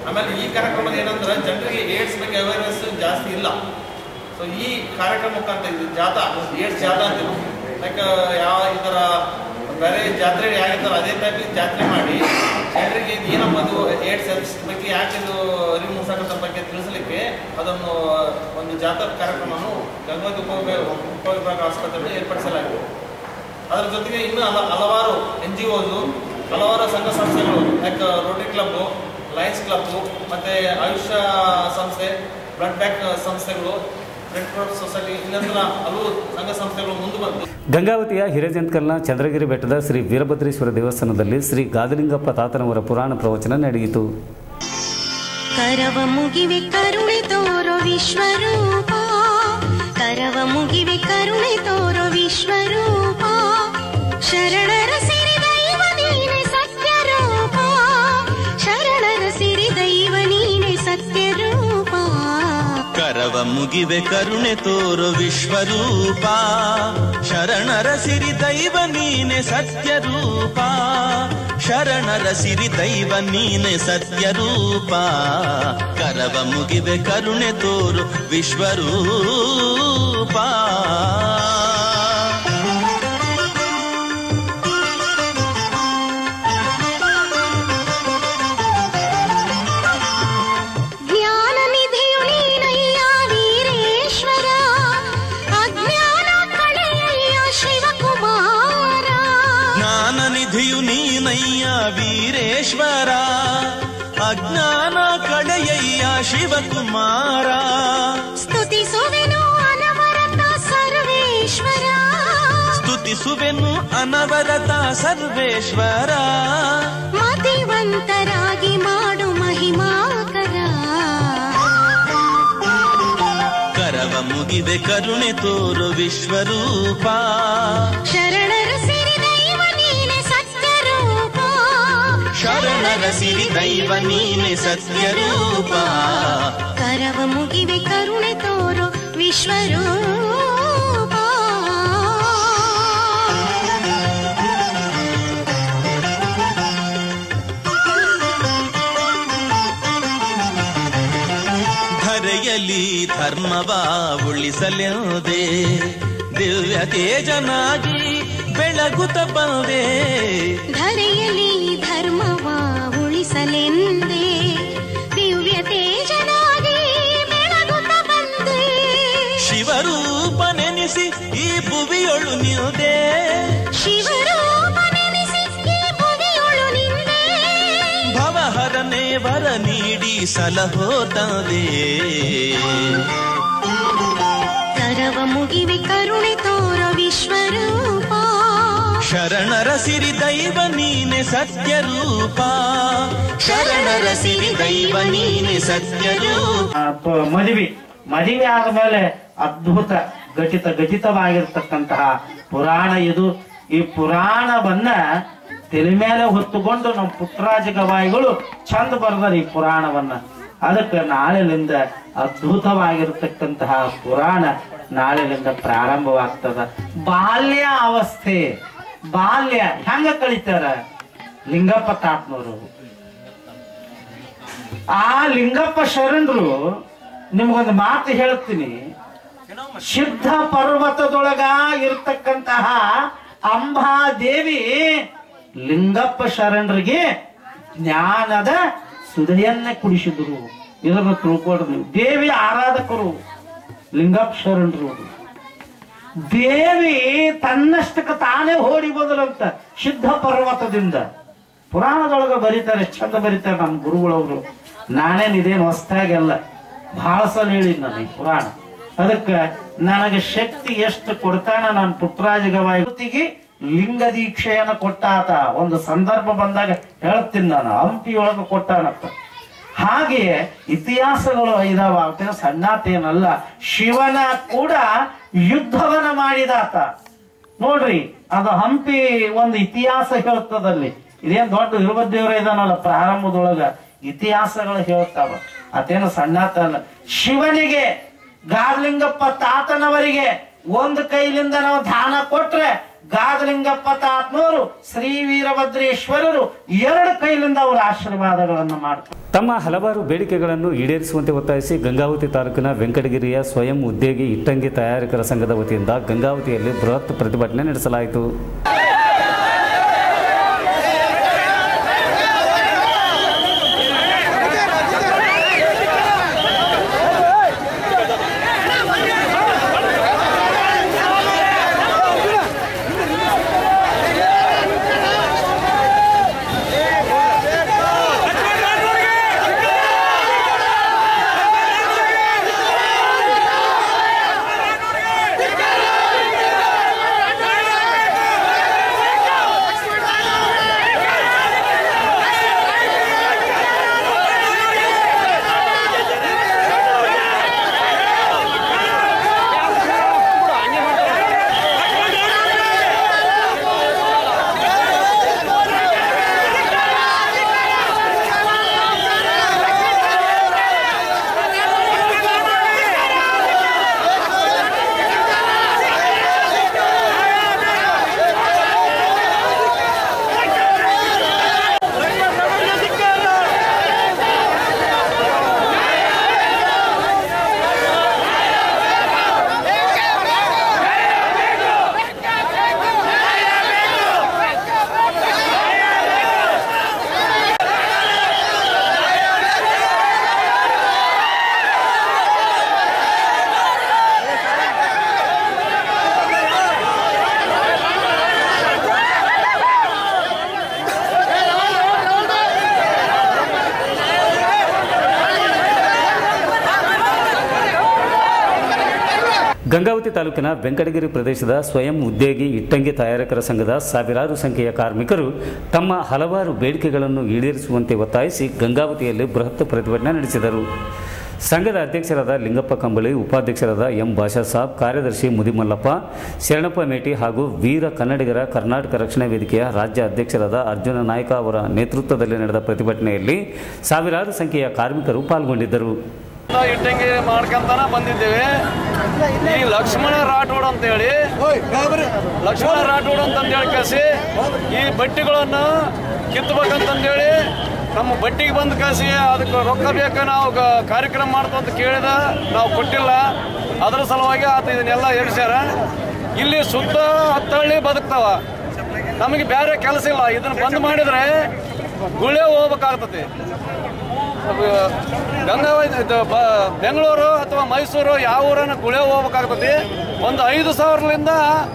ಆಮೇಲೆ ಈ ಕಾರ್ಯಕ್ರಮದ ಏನಂದ್ರೆ ಜನರಿಗೆ ಏಡ್ಸ್ ಬಗ್ಗೆ ಅವೇರ್ನೆಸ್ ಜಾಸ್ತಿ ಇಲ್ಲ ಸೊ ಈ ಕಾರ್ಯಕ್ರಮ ಮುಖಾಂತರ ಇದು ಜಾಥಾ ಏಡ್ಸ್ ಜಾಥಾ ಅಂತೀವಿ ಲೈಕ್ ಯಾವ ಈ ಥರ ಬೇರೆ ಜಾತ್ರೆ ಯಾಗಿರ್ತಾರ ಅದೇ ಟೈಪ್ ಜಾತ್ರೆ ಮಾಡಿ ಜನರಿಗೆ ಇದು ಏನಪ್ಪ ಅದು ಏಡ್ಸ್ ಹೆಲ್ಸ್ ಬಗ್ಗೆ ಯಾಕೆ ಇದು ಅರಿವು ಮೂಡಿಸೋದ್ರ ಬಗ್ಗೆ ತಿಳಿಸಲಿಕ್ಕೆ ಅದನ್ನು ಒಂದು ಜಾಥಾ ಕಾರ್ಯಕ್ರಮವನ್ನು ಗಂಗಾವತಿ ಉಪವಿಭಾಗ ಉಪವಿಭಾಗ ಆಸ್ಪತ್ರೆಯಲ್ಲಿ ಏರ್ಪಡಿಸಲಾಗಿದೆ ಅದರ ಜೊತೆಗೆ ಇನ್ನೂ ಹಲ ಹಲವಾರು ಎನ್ ಜಿ ಒದು ಹಲವಾರು ಸಂಘ ಸಂಸ್ಥೆಗಳು like Rotary club Lions club ಮತ್ತು ಆಯುಷ್ಯ ಸಂಸ್ಥೆ ಬ್ಲಡ್ ಬ್ಯಾಂಕ್ ಸಂಸ್ಥೆಗಳು ರೆಡ್ ಕ್ರಾಸ್ ಸೊಸೈಟಿ ಇನ್ನೊಂದರ ಹಲವು ಸಂಘ ಸಂಸ್ಥೆಗಳು ಮುಂದೆ ಬಂದು ಗಂಗಾವತಿಯ ಹಿರೇಜಂತ್ಕಲ್ನ ಚಂದ್ರಗಿರಿ ಬೆಟ್ಟದ ಶ್ರೀ ವೀರಭದ್ರೇಶ್ವರ ದೇವಸ್ಥಾನದಲ್ಲಿ ಶ್ರೀ ಗಾದಲಿಂಗಪ್ಪ ತಾತನವರ ಪುರಾಣ ಪ್ರವಚನ ನಡೆಯಿತು ಕರವ ಮುಗಿವೆ ಕರುಣೆ ತೋರೋ ವಿಶ್ವರೂಪ ಕರವ ಮುಗಿವೆ ಕರುಣೆ ತೋರೋ ವಿಶ್ವರೂಪ ಶರಣರ ಸಿರಿ ದೈವ ನೀನೆ ಸತ್ಯರೂಪ ಶರಣರ ಸಿರಿ ದೈವ ನೀನೆ ಸತ್ಯರೂಪ ಕರವ ಮುಗಿವೆ ಕರುಣೆ ತೋರು ವಿಶ್ವರೂಪ ಶರಣರ ಸಿರಿ ದೈವ ನೀನೆ ಸತ್ಯರೂಪ ಶರಣರ ಸಿರಿ ದೈವ ನೀನೆ ಸತ್ಯರೂಪ ಕರವ ಮುಗಿವೆ ಕರುಣೆ ತೋರು ವಿಶ್ವರೂಪ ಜ್ಞಾನ ನಿಧಿಯು ನೀನಯ್ಯ ವೀರೇಶ್ವರ ಅಜ್ಞಾನ ಕಳೆಯಯ್ಯ ಶಿವಕುಮಾರ ಜ್ಞಾನ ನಿಧಿಯು ನೀನಯ್ಯ ವೀರೇಶ್ವರ ಅಜ್ಞಾನ ಕಡೆಯಯ್ಯ ಶಿವಕುಮಾರ ಸ್ತುತಿಸುವೆನು ಅನವರತ ಸರ್ವೇಶ್ವರ ಸ್ತುತಿಸುವೆನು ಅನವರತ ಸರ್ವೇಶ್ವರ ಮತಿವಂತರಾಗಿ ಮಾಡು ಮಹಿಮಾಕರ ಕರವ ಮುಗಿವೆ ಕರುಣೆ ತೋರು ವಿಶ್ವರೂಪ ಶರಣರ ಸಿರಿ ದೈವ ನೀನೆ ಸತ್ಯರೂಪ ಶರಣರ ಸಿರಿ ದೈವ ನೀನೆ ಸತ್ಯರೂಪ ಕರವ ಮುಗಿವೆ ಕರುಣೆ ತೋರೋ ವಿಶ್ವರೂಪ ಧರೆಯಲ್ಲಿ ಧರ್ಮವ ಉಳಿಸಲೆಂದೇ ದಿವ್ಯ ತೇಜನಾಗಿ ಬೆಳಗುತ್ತ ಬಂದೆ ಧರೆಯಲ್ಲಿ ಧರ್ಮವ ಉಳಿಸಲೆಂದೇ ದಿವ್ಯ ತೇಜನಾಗಿ ಬೆಳಗುತ್ತ ಬಂದೆ ಶಿವರೂಪ ನೆನೆಸಿ ಈ ಭುವಿಯೊಳು ನಿಲ್ದೆ ಶಿವರೂಪ ನೆನೆಸಿ ಈ ಭುವಿಯೊಳು ನಿಂದೆ ಭವಹರನೆ ವರ ನೀಡಿ ಸಲಹೋ ತಂದೆ ಕರವ ಮುಗಿವೆ ಕರುಣೆ ತೋರ ವಿಶ್ವರೂಪ ಶರಣರ ಸಿರಿ ದೈವ ನೀನೆ ಸತ್ಯರೂಪ ಶರಣರ ಸಿರಿ ದೈವ ನೀನೆ ಸತ್ಯರೂಪ ಪ- ಮದುವೆ ಮದುವೆ ಆದಮೇಲೆ ಅದ್ಭುತ ಘಟಿತ ಘಟಿತವಾಗಿರ್ತಕ್ಕಂತಹ ಪುರಾಣ ಇದು ಈ ಪುರಾಣವನ್ನ ತಲೆ ಮೇಲೆ ಹೊತ್ತುಕೊಂಡು ನಮ್ಮ ಪುಟ್ಟರಾಜ ಗವಾಯಿಗಳು ಚಂದ ಬರ್ದಾರ ಈ ಪುರಾಣವನ್ನ ಅದಕ್ಕೆ ನಾಳೆಲಿಂದ ಅದ್ಭುತವಾಗಿರ್ತಕ್ಕಂತಹ ಪುರಾಣ ನಾಳೆಲಿಂದ ಪ್ರಾರಂಭವಾಗ್ತದ ಬಾಲ್ಯ ಅವಸ್ಥೆ ಬಾಲ್ಯ ಹೆಂಗ ಕಳಿತಾರ ಲಿಂಗಪ್ಪ ತಾತ್ನವರು ಆ ಲಿಂಗಪ್ಪ ಶರಣರು ನಿಮ್ಗೊಂದು ಮಾತು ಹೇಳ್ತೀನಿ ಸಿದ್ಧ ಪರ್ವತದೊಳಗ ಇರ್ತಕ್ಕಂತಹ ಅಂಬಾದೇವಿ ಲಿಂಗಪ್ಪ ಶರಣರಿಗೆ ಜ್ಞಾನದ ಸುಧೆಯನ್ನ ಕುಡಿಸಿದ್ರು ಇದನ್ನು ತಿಳ್ಕೊಡ್ರಿ ನೀವು ದೇವಿ ಆರಾಧಕರು ಲಿಂಗಪ್ಪ ಶರಣರು ದೇವಿ ತನ್ನಷ್ಟಕ್ಕೆ ತಾನೇ ಓಡಿ ಬಂದರಂತ ಸಿದ್ಧ ಪರ್ವತದಿಂದ ಪುರಾಣದೊಳಗ ಬರೀತಾರೆ ಚಂದ ಬರೀತಾರೆ ನಮ್ಮ ಗುರುಗಳವರು ನಾನೇನ್ ಇದೇನು ಹೊಸ್ತಾಗಲ್ಲ ಬಹಳ ಸಲ ಹೇಳಿದ್ ನಾನು ಈ ಪುರಾಣ ಅದಕ್ಕೆ ನನಗೆ ಶಕ್ತಿ ಎಷ್ಟು ಕೊಡ್ತಾನ ನಾನು ಪುಟ್ಟರಾಜ ಗವಾಯಿಗೆ ಲಿಂಗ ದೀಕ್ಷೆಯನ್ನ ಕೊಟ್ಟಾತ ಒಂದು ಸಂದರ್ಭ ಬಂದಾಗ ಹೇಳ್ತೀನಿ ನಾನು ಹಂಪಿಯೊಳಗ ಕೊಟ್ಟಾನತ್ತ ಹಾಗೆಯೇ ಇತಿಹಾಸಗಳು ಇದಾವ ಅವತ್ತೇನು ಸಣ್ಣತೇನಲ್ಲ ಶಿವನ ಕೂಡ ಯುದ್ಧವನ್ನ ಮಾಡಿದಾತ ನೋಡ್ರಿ ಅದು ಹಂಪಿ ಒಂದು ಇತಿಹಾಸ ಹೇಳ್ತದಲ್ಲಿ ಇದೇನ್ ದೊಡ್ಡ ವೀರಭದ್ರೇವರ ಇದಾನಲ್ಲ ಪ್ರಾರಂಭದೊಳಗ ಇತಿಹಾಸಗಳು ಹೇಳ್ತಾವ ಅತೇನು ಸಣ್ಣತನ ಶಿವನಿಗೆ ಗಾರ್ಲಿಂಗಪ್ಪ ತಾತನವರಿಗೆ ಒಂದು ಕೈಲಿಂದ ನಾವು ದಾನ ಕೊಟ್ರೆ ಗಾದಲಿಂಗಪ್ಪ ತಾತ್ನೂರು ಶ್ರೀ ವೀರಭದ್ರೇಶ್ವರರು ಎರಡು ಕೈಲಿಂದ ಅವರ ಆಶೀರ್ವಾದಗಳನ್ನು ಮಾಡ್ತಾರೆ ತಮ್ಮ ಹಲವಾರು ಬೇಡಿಕೆಗಳನ್ನು ಈಡೇರಿಸುವಂತೆ ಒತ್ತಾಯಿಸಿ ಗಂಗಾವತಿ ತಾಲೂಕಿನ ವೆಂಕಟಗಿರಿಯ ಸ್ವಯಂ ಉದ್ಯೋಗಿ ಇಟ್ಟಂಗಿ ತಯಾರಕರ ಸಂಘದ ವತಿಯಿಂದ ಗಂಗಾವತಿಯಲ್ಲಿ ಬೃಹತ್ ಪ್ರತಿಭಟನೆ ನಡೆಸಲಾಯಿತು ಗಂಗಾವತಿ ತಾಲೂಕಿನ ವೆಂಕಟಗಿರಿ ಪ್ರದೇಶದ ಸ್ವಯಂ ಉದ್ಯೋಗಿ ಇಟ್ಟಂಗಿ ತಯಾರಕರ ಸಂಘದ ಸಾವಿರಾರು ಸಂಖ್ಯೆಯ ಕಾರ್ಮಿಕರು ತಮ್ಮ ಹಲವಾರು ಬೇಡಿಕೆಗಳನ್ನು ಈಡೇರಿಸುವಂತೆ ಒತ್ತಾಯಿಸಿ ಗಂಗಾವತಿಯಲ್ಲಿ ಬೃಹತ್ ಪ್ರತಿಭಟನೆ ನಡೆಸಿದರು ಸಂಘದ ಅಧ್ಯಕ್ಷರಾದ ಲಿಂಗಪ್ಪ ಕಂಬಳಿ ಉಪಾಧ್ಯಕ್ಷರಾದ ಎಂ ಭಾಷಾ ಸಾಬ್ ಕಾರ್ಯದರ್ಶಿ ಮುದಿಮಲ್ಲಪ್ಪ ಶರಣಪ್ಪ ಮೇಟಿ ಹಾಗೂ ವೀರ ಕನ್ನಡಿಗರ ಕರ್ನಾಟಕ ರಕ್ಷಣಾ ವೇದಿಕೆಯ ರಾಜ್ಯ ಅಧ್ಯಕ್ಷರಾದ ಅರ್ಜುನ ನಾಯ್ಕ ಅವರ ನೇತೃತ್ವದಲ್ಲಿ ನಡೆದ ಪ್ರತಿಭಟನೆಯಲ್ಲಿ ಸಾವಿರಾರು ಸಂಖ್ಯೆಯ ಕಾರ್ಮಿಕರು ಪಾಲ್ಗೊಂಡಿದ್ದರು ನಾವು ಇಟ್ಟಂಗಿ ಮಾಡ್ಕೊಂತಾನ ಬಂದಿದ್ದೇವೆ ಈ ಲಕ್ಷ್ಮಣ ರಾಠೋಡ್ ಅಂತ ಹೇಳಿ ಲಕ್ಷ್ಮಣ ರಾಠೋಡ್ ಅಂತ ಹೇಳಿ ಕಸಿ ಈ ಬಟ್ಟೆಗಳನ್ನು ಕಿತ್ತಬೇಕಂತಂದೇಳಿ ನಮ್ಮ ಬಟ್ಟಿಗೆ ಬಂದು ಕಸಿ ಅದಕ್ಕೆ ರೊಕ್ಕ ಬೇಕು ನಾವು ಗ- ಕಾರ್ಯಕ್ರಮ ಮಾಡ್ತು ಅಂತ ಕೇಳಿದ ನಾವು ಕೊಟ್ಟಿಲ್ಲ ಅದರ ಸಲುವಾಗಿ ಆತ ಇದನ್ನೆಲ್ಲ ಎಬ್ಸ್ಯಾರ ಇಲ್ಲಿ ಸುತ್ತ ಹತ್ತಳ್ಳಿ ಬದುಕ್ತಾವ ನಮಗೆ ಬೇರೆ ಕೆಲಸ ಇಲ್ಲ ಇದನ್ನ ಬಂದ್ ಮಾಡಿದ್ರೆ ಗುಳೆ ಹೋಗ್ಬೇಕಾಗ್ತದೆ ಗಂಗಾವತಿ ಇದು ಬ- ಬೆಂಗಳೂರು ಅಥವಾ ಮೈಸೂರು ಯಾವ ಊರನ್ನ ಗುಳೆ ಹೋಗ್ಬೇಕಾಗ್ತದೆ ಒಂದು ಐದು ಸಾವಿರದಿಂದ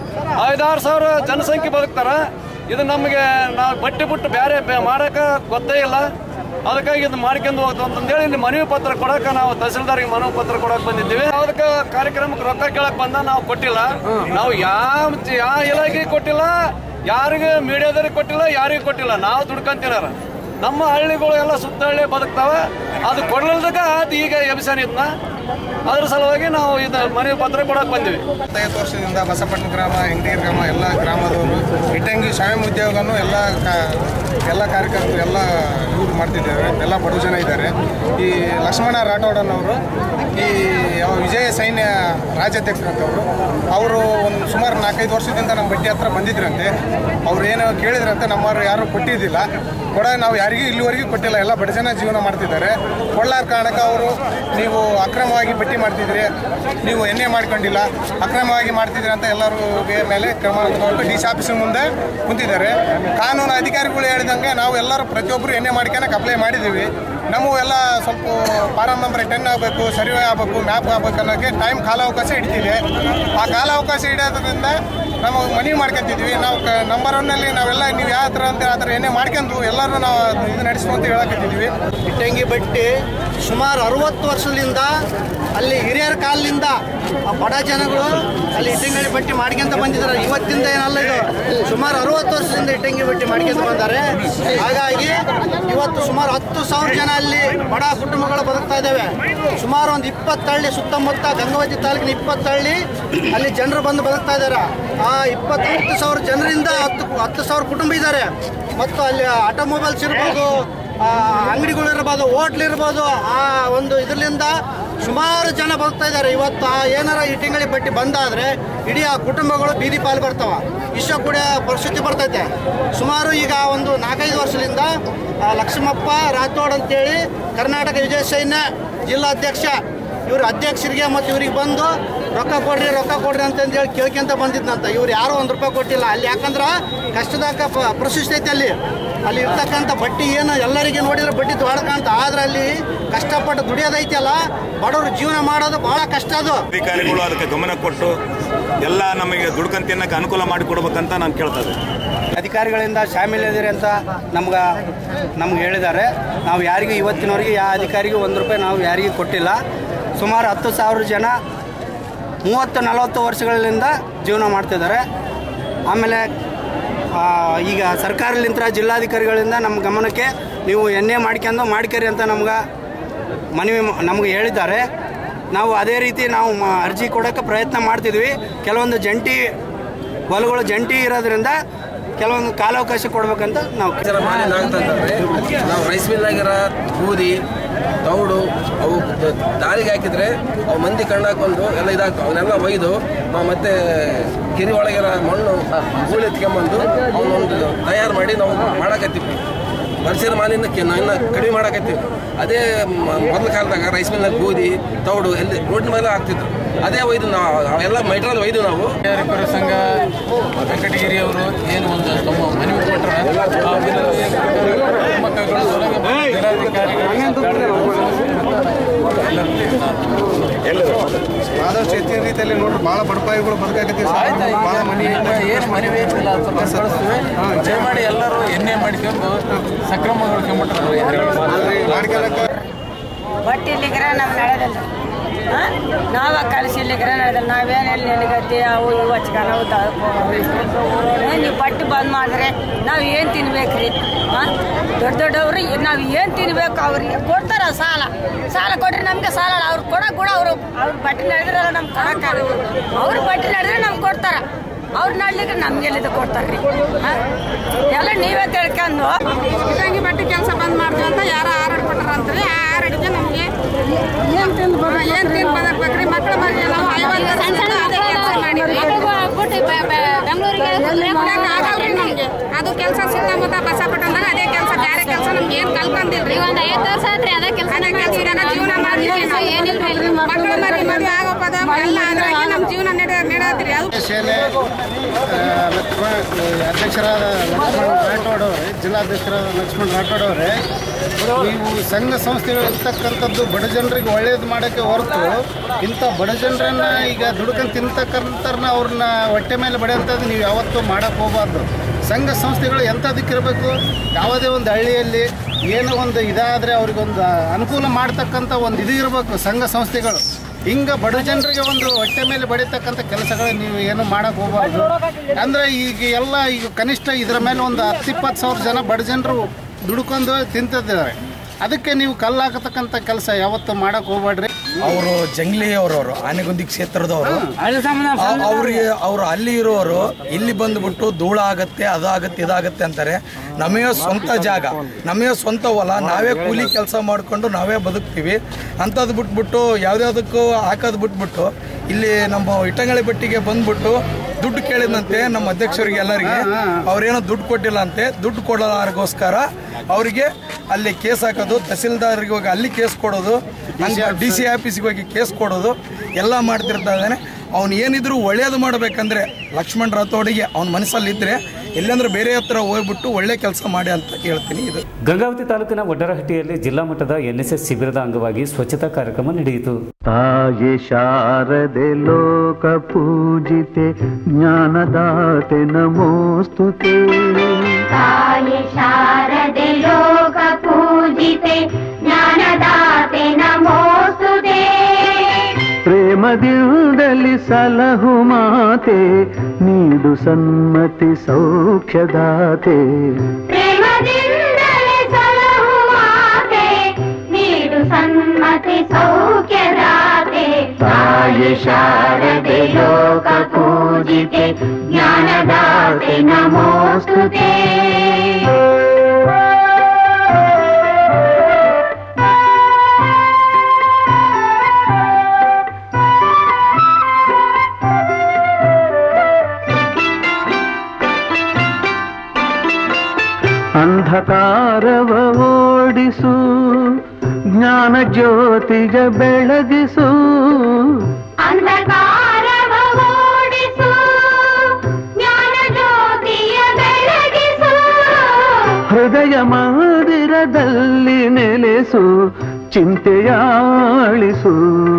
ಐದಾರು ಸಾವಿರ ಜನಸಂಖ್ಯೆ ಬದುಕ್ತಾರ ಇದು ನಮಗೆ ನಾವು ಬಟ್ಟೆ ಬಿಟ್ಟು ಬೇರೆ ಬೆ- ಮಾಡಕ್ಕೆ ಗೊತ್ತೇ ಇಲ್ಲ ಅದಕ್ಕಾಗಿ ಇದು ಮಾಡ್ಕೊಂಡು ಹೋಗ್ತು ಅಂತಂದೇಳಿ ಇಲ್ಲಿ ಮನವಿ ಪತ್ರ ಕೊಡಕ್ಕೆ ನಾವು ತಹಸೀಲ್ದಾರ್ಗೆ ಮನವಿ ಪತ್ರ ಕೊಡಕ್ಕೆ ಬಂದಿದ್ದೀವಿ ಅದಕ್ಕೆ ಕಾರ್ಯಕ್ರಮಕ್ಕೆ ರೊಕ್ಕ ಕೇಳಕ್ ಬಂದ ನಾವು ಕೊಟ್ಟಿಲ್ಲ ನಾವು ಯಾವ ಯಾವ ಇಲಾಖೆಗೆ ಕೊಟ್ಟಿಲ್ಲ ಯಾರಿಗೆ ಮೀಡಿಯಾದವ್ರಿಗೆ ಕೊಟ್ಟಿಲ್ಲ ಯಾರಿಗೂ ಕೊಟ್ಟಿಲ್ಲ ನಾವು ದುಡ್ಕೊಂತಿನಾರ ನಮ್ಮ ಹಳ್ಳಿಗಳು ಎಲ್ಲ ಸುತ್ತ ಹಳ್ಳಿ ಬದುಕ್ತಾವೆ ಅದು ಕೊಡ್ಲಲ್ದಾಗ ಅದು ಈಗ ಎಬ್ಸಾನ ಇದನ್ನ ಅದ್ರ ಸಲುವಾಗಿ ನಾವು ಇದು ಮನವಿ ಪತ್ರ ಕೊಡಕ್ ಬಂದಿವಿ ಇಪ್ಪತ್ತೈದು ವರ್ಷದಿಂದ ಬಸಪಟ್ಟಣ ಗ್ರಾಮ ಹೆಂಗೇರಿ ಗ್ರಾಮ ಎಲ್ಲ ಗ್ರಾಮದವರು ಇಟ್ಟಂಗಿ ಸ್ವಯಂ ಉದ್ಯೋಗವನ್ನು ಎಲ್ಲ ಕಾ- ಎಲ್ಲ ಕಾರ್ಯಕರ್ತರು ಎಲ್ಲ ಇವ್ರು ಮಾಡ್ತಿದ್ದಾರೆ ಎಲ್ಲ ಬಡ ಜನ ಇದ್ದಾರೆ ಈ ಲಕ್ಷ್ಮಣ ರಾಠೋಡನವರು ಈ ಯಾವ ವಿಜಯ ಸೈನ್ಯ ರಾಜ್ಯಾಧ್ಯಕ್ಷರಂತವರು ಅವರು ಒಂದು ಸುಮಾರು ನಾಲ್ಕೈದು ವರ್ಷದಿಂದ ನಮ್ಮ ಬಡ್ಡಿ ಹತ್ರ ಬಂದಿದ್ರಂತೆ ಅವ್ರು ಏನೋ ಕೇಳಿದ್ರಂತೆ ನಮ್ಮವ್ರು ಯಾರು ಕೊಟ್ಟಿದ್ದಿಲ್ಲ ಕೊಡ ನಾವು ಯಾರಿಗೂ ಇಲ್ಲಿವರೆಗೂ ಕೊಟ್ಟಿಲ್ಲ ಎಲ್ಲ ಬಡ ಜನ ಜೀವನ ಮಾಡ್ತಿದ್ದಾರೆ ಕೊಳ್ಳಾರ ಕಾರಣಕ್ಕೆ ಅವರು ನೀವು ಅಕ್ರಮವಾಗಿ ಬಟ್ಟಿ ಮಾಡ್ತಿದ್ರಿ ನೀವು ಎಣ್ಣೆ ಮಾಡ್ಕೊಂಡಿಲ್ಲ ಅಕ್ರಮವಾಗಿ ಮಾಡ್ತಿದ್ರಿ ಅಂತ ಎಲ್ಲರೂ ಮೇಲೆ ಕ್ರಮ ತಗೊಂಡು ಡಿ ಸಿ ಆಫೀಸಿನ ಮುಂದೆ ಕುಂತಿದ್ದಾರೆ ಕಾನೂನು ಅಧಿಕಾರಿಗಳು ಹೇಳಿದಂಗೆ ನಾವು ಎಲ್ಲರೂ ಪ್ರತಿಯೊಬ್ಬರು ಎಣ್ಣೆ ಮಾಡ್ಕೊಳಕ್ಕೆ ಅಪ್ಲೈ ಮಾಡಿದ್ದೀವಿ ನಾವು ಎಲ್ಲ ಸ್ವಲ್ಪ ಫಾರಂ ನಂಬರ್ ಟೆನ್ ಆಗಬೇಕು ಸರ್ವೆ ಆಗಬೇಕು ಮ್ಯಾಪ್ ಆಗಬೇಕು ಅನ್ನೋಕ್ಕೆ ಟೈಮ್ ಕಾಲಾವಕಾಶ ಹಿಡಿತಿದೆ ಆ ಕಾಲಾವಕಾಶ ಹಿಡಿಯೋದ್ರಿಂದ ನಾವು ಮನವಿ ಮಾಡ್ಕೊಂತಿದ್ವಿ ನಾವು ಕ ನಂಬರ್ ಒನ್ನಲ್ಲಿ ನಾವೆಲ್ಲ ನೀವು ಯಾವ ಥರ ಅಂತ ಆ ಥರ ಏನೇ ಮಾಡ್ಕೊಂಡು ಎಲ್ಲರೂ ನಾವು ಇದು ನಡೆಸುವ ಅಂತ ಹೇಳಕತ್ತಿದ್ವಿ ಇಟ್ಟಂಗಿ ಬಟ್ಟಿ ಸುಮಾರು ಅರವತ್ತು ವರ್ಷದಿಂದ ಅಲ್ಲಿ ಹಿರಿಯರ ಕಾಲದಿಂದ ಆ ಬಡ ಜನಗಳು ಅಲ್ಲಿ ಇಟ್ಟಂಗಿ ಬಟ್ಟಿ ಮಾಡ್ಕೊಂತ ಬಂದಿದ್ದಾರೆ ಇವತ್ತಿಂದ ಏನಲ್ಲ ಇದು ಸುಮಾರು ಅರವತ್ತು ವರ್ಷದಿಂದ ಇಟ್ಟಂಗಿ ಬಟ್ಟಿ ಮಾಡ್ಕೊಂತ ಬಂದ್ದಾರೆ ಹಾಗಾಗಿ ಇವತ್ತು ಸುಮಾರು ಹತ್ತು ಸಾವಿರ ಜನ ಅಲ್ಲಿ ಬಡ ಕುಟುಂಬಗಳು ಬದುಕ್ತಾ ಇದ್ದಾವೆ ಸುಮಾರು ಒಂದು ಇಪ್ಪತ್ತಳ್ಳಿ ಸುತ್ತಮುತ್ತ ಗಂಗಾವತಿ ತಾಲೂಕಿನ ಇಪ್ಪತ್ತಳ್ಳಿ ಅಲ್ಲಿ ಜನರು ಬಂದು ಬದುಕ್ತಾ ಇದ್ದಾರೆ ಆ ಇಪ್ಪತ್ತೈದು ಸಾವಿರ ಜನರಿಂದ ಹತ್ತು ಹತ್ತು ಸಾವಿರ ಕುಟುಂಬ ಇದ್ದಾರೆ ಮತ್ತು ಅಲ್ಲಿ ಆಟೋಮೊಬೈಲ್ಸ್ ಇರ್ಬೋದು ಆ, ಅಂಗಡಿಗಳು ಇರ್ಬೋದು ಹೋಟ್ಲ್ ಇರ್ಬೋದು ಆ ಒಂದು ಇದರಿಂದ ಸುಮಾರು ಜನ ಬದುಕ್ತಾ ಇದ್ದಾರೆ ಇವತ್ತು ಆ ಏನಾರ ಇಟ್ಟಿಂಗಳಿ ಬಟ್ಟಿ ಬಂದಾದ್ರೆ ಇಡೀ ಆ ಕುಟುಂಬಗಳು ಬೀದಿ ಪಾಲು ಬರ್ತಾವ ವಿಷ ಕೂಡ ಪರಿಸ್ಥಿತಿ ಬರ್ತೈತೆ ಸುಮಾರು ಈಗ ಒಂದು ನಾಲ್ಕೈದು ವರ್ಷದಿಂದ ಆ, ಲಕ್ಷ್ಮಪ್ಪ ರಾಥೋಡ್ ಅಂತೇಳಿ ಕರ್ನಾಟಕ ವಿಜಯ ಸೈನ್ಯ ಜಿಲ್ಲಾಧ್ಯಕ್ಷ ಇವ್ರ ಅಧ್ಯಕ್ಷರಿಗೆ ಮತ್ತು ಇವ್ರಿಗೆ ಬಂದು ರೊಕ್ಕ ಕೊಡ್ರಿ ರೊಕ್ಕ ಕೊಡ್ರಿ ಅಂತಂದೇಳಿ ಕೇಳ್ಕೊಂತ ಬಂದಿದ್ನಂತ ಇವ್ರು ಯಾರು ಒಂದು ರೂಪಾಯಿ ಕೊಟ್ಟಿಲ್ಲ ಅಲ್ಲಿ ಯಾಕಂದ್ರೆ ಕಷ್ಟದಾಗ ಪ- ಪರಿಸ್ಥಿತಿ ಐತೆ ಅಲ್ಲಿ ಅಲ್ಲಿ ಇರ್ತಕ್ಕಂಥ ಬಟ್ಟಿ ಏನು ಎಲ್ಲರಿಗೆ ನೋಡಿದ್ರೆ ಬಟ್ಟಿ ದೊಡ್ಕಂತ ಆದ್ರೆ ಅಲ್ಲಿ ಕಷ್ಟಪಟ್ಟು ದುಡಿಯೋದೈತಲ್ಲ ಬಡವರು ಜೀವನ ಮಾಡೋದು ಬಹಳ ಕಷ್ಟ ಅದು ಅಧಿಕಾರಿಗಳು ಅದಕ್ಕೆ ಗಮನ ಕೊಟ್ಟು ಎಲ್ಲ ನಮಗೆ ದುಡ್ಕಂತ ತಿನ್ನಕ್ಕೆ ಅನುಕೂಲ ಮಾಡಿಕೊಡ್ಬೇಕಂತ ನಾನು ಕೇಳ್ತಾ ಇದ್ದೀನಿ ಅಧಿಕಾರಿಗಳಿಂದ ಶಾಮೀಲಿದ್ದೀರಿ ಅಂತ ನಮ್ಗೆ ನಮ್ಗೆ ಹೇಳಿದ್ದಾರೆ ನಾವು ಯಾರಿಗೂ ಇವತ್ತಿನವರೆಗೆ ಯಾವ ಅಧಿಕಾರಿಗೂ ಒಂದು ರೂಪಾಯಿ ನಾವು ಯಾರಿಗೂ ಕೊಟ್ಟಿಲ್ಲ ಸುಮಾರು ಹತ್ತು ಸಾವಿರ ಜನ ಮೂವತ್ತು ನಲವತ್ತು ವರ್ಷಗಳಿಂದ ಜೀವನ ಮಾಡ್ತಿದ್ದಾರೆ ಆಮೇಲೆ ಆ, ಈಗ ಸರ್ಕಾರಲಿಂದ ಜಿಲ್ಲಾಧಿಕಾರಿಗಳಿಂದ ನಮ್ಮ ಗಮನಕ್ಕೆ ನೀವು ಎಣ್ಣೆ ಮಾಡ್ಕೊಂಡು ಮಾಡ್ಕರಿ ಅಂತ ನಮ್ಗೆ ಮನವಿ ಮ- ನಮಗೆ ಹೇಳಿದ್ದಾರೆ ನಾವು ಅದೇ ರೀತಿ ನಾವು ಮ- ಅರ್ಜಿ ಕೊಡೋಕ್ಕೆ ಪ್ರಯತ್ನ ಮಾಡ್ತಿದ್ವಿ ಕೆಲವೊಂದು ಜಂಟಿ ಹೊಲಗಳು ಜಂಟಿ ಇರೋದ್ರಿಂದ ಕೆಲವೊಂದು ಕಾಲಾವಕಾಶ ಕೊಡ್ಬೇಕಂತ ನಾವು ಇದರ ಮಾಲಿನ್ಯ ಆಗ್ತಾ ಇದ್ದಾರೆ ನಾವು ರೈಸ್ ಮಿಲ್ನಾಗಿರೋ ಬೂದಿ ತೌಡು ಅವು ದ- ದಾರಿಗೆ ಹಾಕಿದ್ರೆ ಅವು ಮಂದಿ ಕಣ್ಣಾಕ್ ಬಂದು ಎಲ್ಲ ಇದಾಗ್ತವೆ ಅವನ್ನೆಲ್ಲ ಒಯ್ದು ನಾವು ಮತ್ತೆ ಕೆರೆ ಒಳಗಿರೋ ಮಣ್ಣು ಗೂಳಿ ಎತ್ಕೊಂಬಂದು ಅವನ್ನೊಂದು ತಯಾರು ಮಾಡಿ ನಾವು ಮಾಡಾಕತ್ತೀವಿ ಪರಿಸರ ಮಾಲಿನ್ಯಕ್ಕೆ ನಾವು ಇನ್ನು ಕಡಿಮೆ ಮಾಡಾಕತ್ತೀವಿ ಅದೇ ಮ- ಮೊದಲ ಕಾಲದಾಗ ರೈಸ್ ಮಿಲ್ನಾಗ ಬೂದಿ ತೌಡು ಎಲ್ಲಿ ರೋಡ್ ಮೇಲೆ ಆಗ್ತಿತ್ತು ಅದೇ ಒಯ್ದು ನಾವು ಅವೆಲ್ಲ ಮೈಟ್ರಲ್ಲಿ ಒಯ್ದು ನಾವು ರಿಪೇರಿ ಸಂಘ ವೆಂಕಟಗಿರಿ ಅವರು ಏನು ಒಂದು ತಮ್ಮ ಮನವಿ ಕೊಟ್ಟರೆ ಆ ವಿನಂತಿ ಮಕ್ಕಳು ಸಲಹೆ ಮಾಡಿ ಜಿಲ್ಲಾಧಿಕಾರಿಗಳು ಆದಷ್ಟು ಹೆಚ್ಚಿನ ರೀತಿಯಲ್ಲಿ ನೋಡ್ರಿ ಭಾಳ ಬಡಪಾಯಿಗಳು ಬದುಕಾಕತ್ತೀವಿ ಭಾಳ ಮನೆ ಏನು ಮನವಿ ಐತಿಲ್ಲ ಅದು ಸ್ವಲ್ಪ ಕಳಿಸ್ತೀವಿ ದಯಮಾಡಿ ಎಲ್ಲರೂ ಎಣ್ಣೆ ಮಾಡ್ಕೊಂಡು ಸಕ್ರಮ ಮಾಡ್ಕೊಂಬಿಟ್ರೆ ಬಟ್ಟೆ ಇಲ್ಲಿಗ್ರೆ ನಮ್ಮ ನಡೆದಿಲ್ಲ ನಾವ ಕಲಿಸಿ ಇಲ್ಲಿಗ್ರೆ ನಡೆದಿಲ್ಲ ನಾವೇನು ಎಲ್ಲಿ ಎಲ್ಲಿಗತ್ತಿ ಅವು ಇವು ಹಚ್ಕ ನಾವು ನೀವು ಬಟ್ಟೆ ಬಂದ್ ಮಾಡಿದ್ರೆ ನಾವು ಏನು ತಿನ್ಬೇಕ್ರಿ ಹಾಂ ದೊಡ್ಡ ದೊಡ್ಡವ್ರು ನಾವು ಏನು ತಿನ್ಬೇಕು ಅವ್ರಿಗೆ ಕೊಡ್ತಾರ ಸಾಲ ಸಾಲ ಕೊಟ್ರೆ ನಮಗೆ ಸಾಲ ಅಲ್ಲ. ಅವ್ರು ಕೊಡೋಕೆ ಕೂಡ ಅವರು ಅವ್ರ ಬಟ್ಟೆ ನಡೆದ್ರಲ್ಲ ನಮ್ಗೆ ಕೊಡೋಕ್ಕಾಗಲ್ಲ ಅವ್ರ ಬಟ್ಟೆ ನಡೆದ್ರೆ ನಮ್ಗೆ ಕೊಡ್ತಾರ ಅವ್ರು ನಡ್ಲಿಕ್ಕೆ ನಮ್ಗೆ ಎಲ್ಲಿದ್ದು ಕೊಡ್ತಾರ್ರಿ ಹಾಂ ಎಲ್ಲ ನೀವೇ ತಿಳ್ಕೊಂಡು ಇದಂಗಿ ಬಟ್ಟೆ ಕೆಲಸ ಬಂದ್ ಮಾಡ್ತೀವಿ ಅಂತ ಯಾರೋ ಆರ್ಡರ್ ಕೊಟ್ಟಾರಂತ್ರಿ ಆ ಆರ್ಡರ್ಗೆ ನಮಗೆ ಏನ್ ತಿಂದು ಏನ್ ತಿಂದು ಬದಕ್ಬೇಕ್ರಿ ಮಕ್ಕಳ ಬಗ್ಗೆ ನಾವು ಐವತ್ತು ವರ್ಷದಿಂದ ಅದೇ ಕೆಲಸ ಮಾಡಿದ್ವಿ ಆಗಲ್ರಿ ನಮ್ಗೆ ಅದು ಕೆಲಸ ಸುತ್ತಮುತ್ತ ಬಸಪಟ್ಟಣದಾಗ ಅದೇ ಕೆಲಸ ಬೇರೆ ಕೆಲಸ ನಮ್ಗೆ ಏನ್ ಕಲ್ಕೊಂಡಿಲ್ರಿ ಒಂದು ಐವತ್ತು ವರ್ಷ ಆತ್ರಿ ಅದೇ ಕೆಲಸ ಅದೇ ಕೆಲಸ ಜೀವನ ಮಾಡ್ತೀವಿ ನಾವು ಏನಿಲ್ಲ ಮಕ್ಕಳ ಮರಿ ಮದುವೆ ಆಗೋಪದ ಎಲ್ಲ ಅದ್ರಾಗೆ ನಮ್ಮ ಜೀವನ ನಡೆ ನಡೆದ್ರಿ ಅದು ಸೇನೆ ಆ, ಲಕ್ಷ್ಮಣ ಅಧ್ಯಕ್ಷರಾದ ಲಕ್ಷ್ಮಣ್ ರಾಠೋಡ್ ಅವರೇ ಜಿಲ್ಲಾಧ್ಯಕ್ಷರಾದ ಲಕ್ಷ್ಮಣ್ ರಾಠೋಡ್ ಅವರೇ ನೀವು ಸಂಘ ಸಂಸ್ಥೆಗಳು ಇರ್ತಕ್ಕಂಥದ್ದು ಬಡ ಜನರಿಗೆ ಒಳ್ಳೇದು ಮಾಡೋಕ್ಕೆ ಹೊರತು ಇಂಥ ಬಡ ಜನರನ್ನ ಈಗ ದುಡ್ಕೊಂಡು ತಿಂತಕ್ಕಂಥವ್ರನ್ನ ಅವ್ರನ್ನ ಹೊಟ್ಟೆ ಮೇಲೆ ಬಡಿಯೋಂಥದ್ದು ನೀವು ಯಾವತ್ತೂ ಮಾಡೋಕ್ಕೆ ಹೋಗಬಾರ್ದು ಸಂಘ ಸಂಸ್ಥೆಗಳು ಎಂಥದಕ್ಕಿರಬೇಕು ಯಾವುದೇ ಒಂದು ಹಳ್ಳಿಯಲ್ಲಿ ಏನೋ ಒಂದು ಇದಾದರೆ ಅವ್ರಿಗೊಂದು ಅನುಕೂಲ ಮಾಡ್ತಕ್ಕಂಥ ಒಂದು ಇದು ಇರಬೇಕು ಸಂಘ ಸಂಸ್ಥೆಗಳು ಹಿಂಗ ಬಡ ಜನರಿಗೆ ಒಂದು ಹೊಟ್ಟೆ ಮೇಲೆ ಬಡಿತಕ್ಕಂಥ ಕೆಲಸಗಳು ನೀವು ಏನು ಮಾಡಕ್ ಹೋಗಬಾರ್ದು ಅಂದ್ರೆ ಈಗ ಎಲ್ಲ ಈಗ ಕನಿಷ್ಠ ಇದರ ಮೇಲೆ ಒಂದು ಹತ್ತು ಇಪ್ಪತ್ತು ಸಾವಿರ ಜನ ಬಡ ಜನರು ದುಡ್ಕೊಂಡು ತಿಂತಿದ್ದಾರೆ ಅದಕ್ಕೆ ನೀವು ಕಲ್ಲಾಕತಕ್ಕಂಥ ಕೆಲಸ ಯಾವತ್ತು ಮಾಡಕ್ ಹೋಗ್ಬೇಡ್ರಿ ಅವರು ಜಂಗ್ಲಿ ಅವರವರು ಆನೆಗುಂದಿ ಕ್ಷೇತ್ರದವರು ಅ- ಅವ್ರಿಗೆ ಅವ್ರು ಅಲ್ಲಿ ಇರೋರು ಇಲ್ಲಿ ಬಂದ್ಬಿಟ್ಟು ಧೂಳ ಆಗತ್ತೆ ಅದಾಗತ್ತೆ ಇದಾಗತ್ತೆ ಅಂತಾರೆ ನಮಗೆ ಸ್ವಂತ ಜಾಗ ನಮಗೆ ಸ್ವಂತ ಹೊಲ ನಾವೇ ಕೂಲಿ ಕೆಲಸ ಮಾಡ್ಕೊಂಡು ನಾವೇ ಬದುಕ್ತೀವಿ ಅಂಥದ್ದು ಬಿಟ್ಬಿಟ್ಟು ಯಾವ್ದ್ಯಾವ್ದಕ್ಕೂ ಹಾಕೋದು ಬಿಟ್ಬಿಟ್ಟು ಇಲ್ಲಿ ನಮ್ಮ ಇಟ್ಟಂಗಳಿ ಬಟ್ಟಿಗೆ ಬಂದ್ಬಿಟ್ಟು ದುಡ್ಡು ಕೇಳಿದಂತೆ ನಮ್ಮ ಅಧ್ಯಕ್ಷರಿಗೆ ಎಲ್ಲರಿಗೆ ಅವ್ರೇನೋ ದುಡ್ಡು ಕೊಟ್ಟಿಲ್ಲ ಅಂತೆ ದುಡ್ಡು ಕೊಡಲಾರಗೋಸ್ಕರ ಅವರಿಗೆ ಅಲ್ಲಿ ಕೇಸ್ ಹಾಕೋದು ತಹಸೀಲ್ದಾರ್ಗೆ ಹೋಗಿ ಅಲ್ಲಿ ಕೇಸ್ ಕೊಡೋದು ಡಿ ಸಿ ಆಫೀಸಿಗೆ ಹೋಗಿ ಕೇಸ್ ಕೊಡೋದು ಎಲ್ಲ ಮಾಡ್ತಿರ್ತಾ ಇದ್ದಾನೆ ಅವ್ನು ಏನಿದ್ರು ಒಳ್ಳೇದು ಮಾಡಬೇಕಂದ್ರೆ ಲಕ್ಷ್ಮಣ್ ರಾಥೋಡಿಗೆ ಅವ್ನ ಮನಸ್ಸಲ್ಲಿ ಇದ್ರೆ ಎಲ್ಲಂದ್ರೆ ಬೇರೆ ಹತ್ರ ಹೋಗ್ಬಿಟ್ಟು ಒಳ್ಳೆ ಕೆಲಸ ಮಾಡಿ ಅಂತ ಹೇಳ್ತೀನಿ ಇದು ಗಂಗಾವತಿ ತಾಲೂಕಿನ ವಡ್ಡರಹಟ್ಟಿಯಲ್ಲಿ ಜಿಲ್ಲಾ ಮಟ್ಟದ ಎನ್ಎಸ್ಎಸ್ ಶಿಬಿರದ ಅಂಗವಾಗಿ ಸ್ವಚ್ಛತಾ ಕಾರ್ಯಕ್ರಮ ನಡೆಯಿತು ತಾಯೆ ಶಾರದೆ ಲೋಕ ಪೂಜಿತೆ ಜ್ಞಾನದಾತೆ ನಮೋಸ್ತುತೆ ತಾಯಿ ಶಾರದೆ ಲೋಕ ಪೂಜಿತೆ ಜ್ಞಾನದಾತೆ ನಮೋಸ್ತುತೆ ಪ್ರೇಮದಿಂದಲಿ ಸಲಹು ಮಾತೆ ನೀಡು ಸನ್ಮತಿ ಸೌಖ್ಯದಾತೆ ಪ್ರೇಮದಿಂದಲೇ ಸಲಹು ಮಾತೆ ನೀಡು ಸನ್ಮತಿ ಸೌಖ್ಯದಾತೆ ತಾಯಿ ಶಾರದೆ ಲೋಕ ಪೂಜಿತೆ ಜ್ಞಾನದಾತೆ ನಮೋಸ್ತುತೆ ಆಲಿಸು ಜ್ಞಾನ ಜ್ಯೋತಿಗ ಬೆಳಗಿಸು ಅಂಧಕಾರವ ಓಡಿಸು ಜ್ಞಾನ ಜ್ಯೋತಿಯ ಬೆಳಗಿಸು ಹೃದಯ ಮಂದಿರದಲ್ಲಿ ನೆಲೆಸು ಚಿಂತೆಯಾಳಿಸು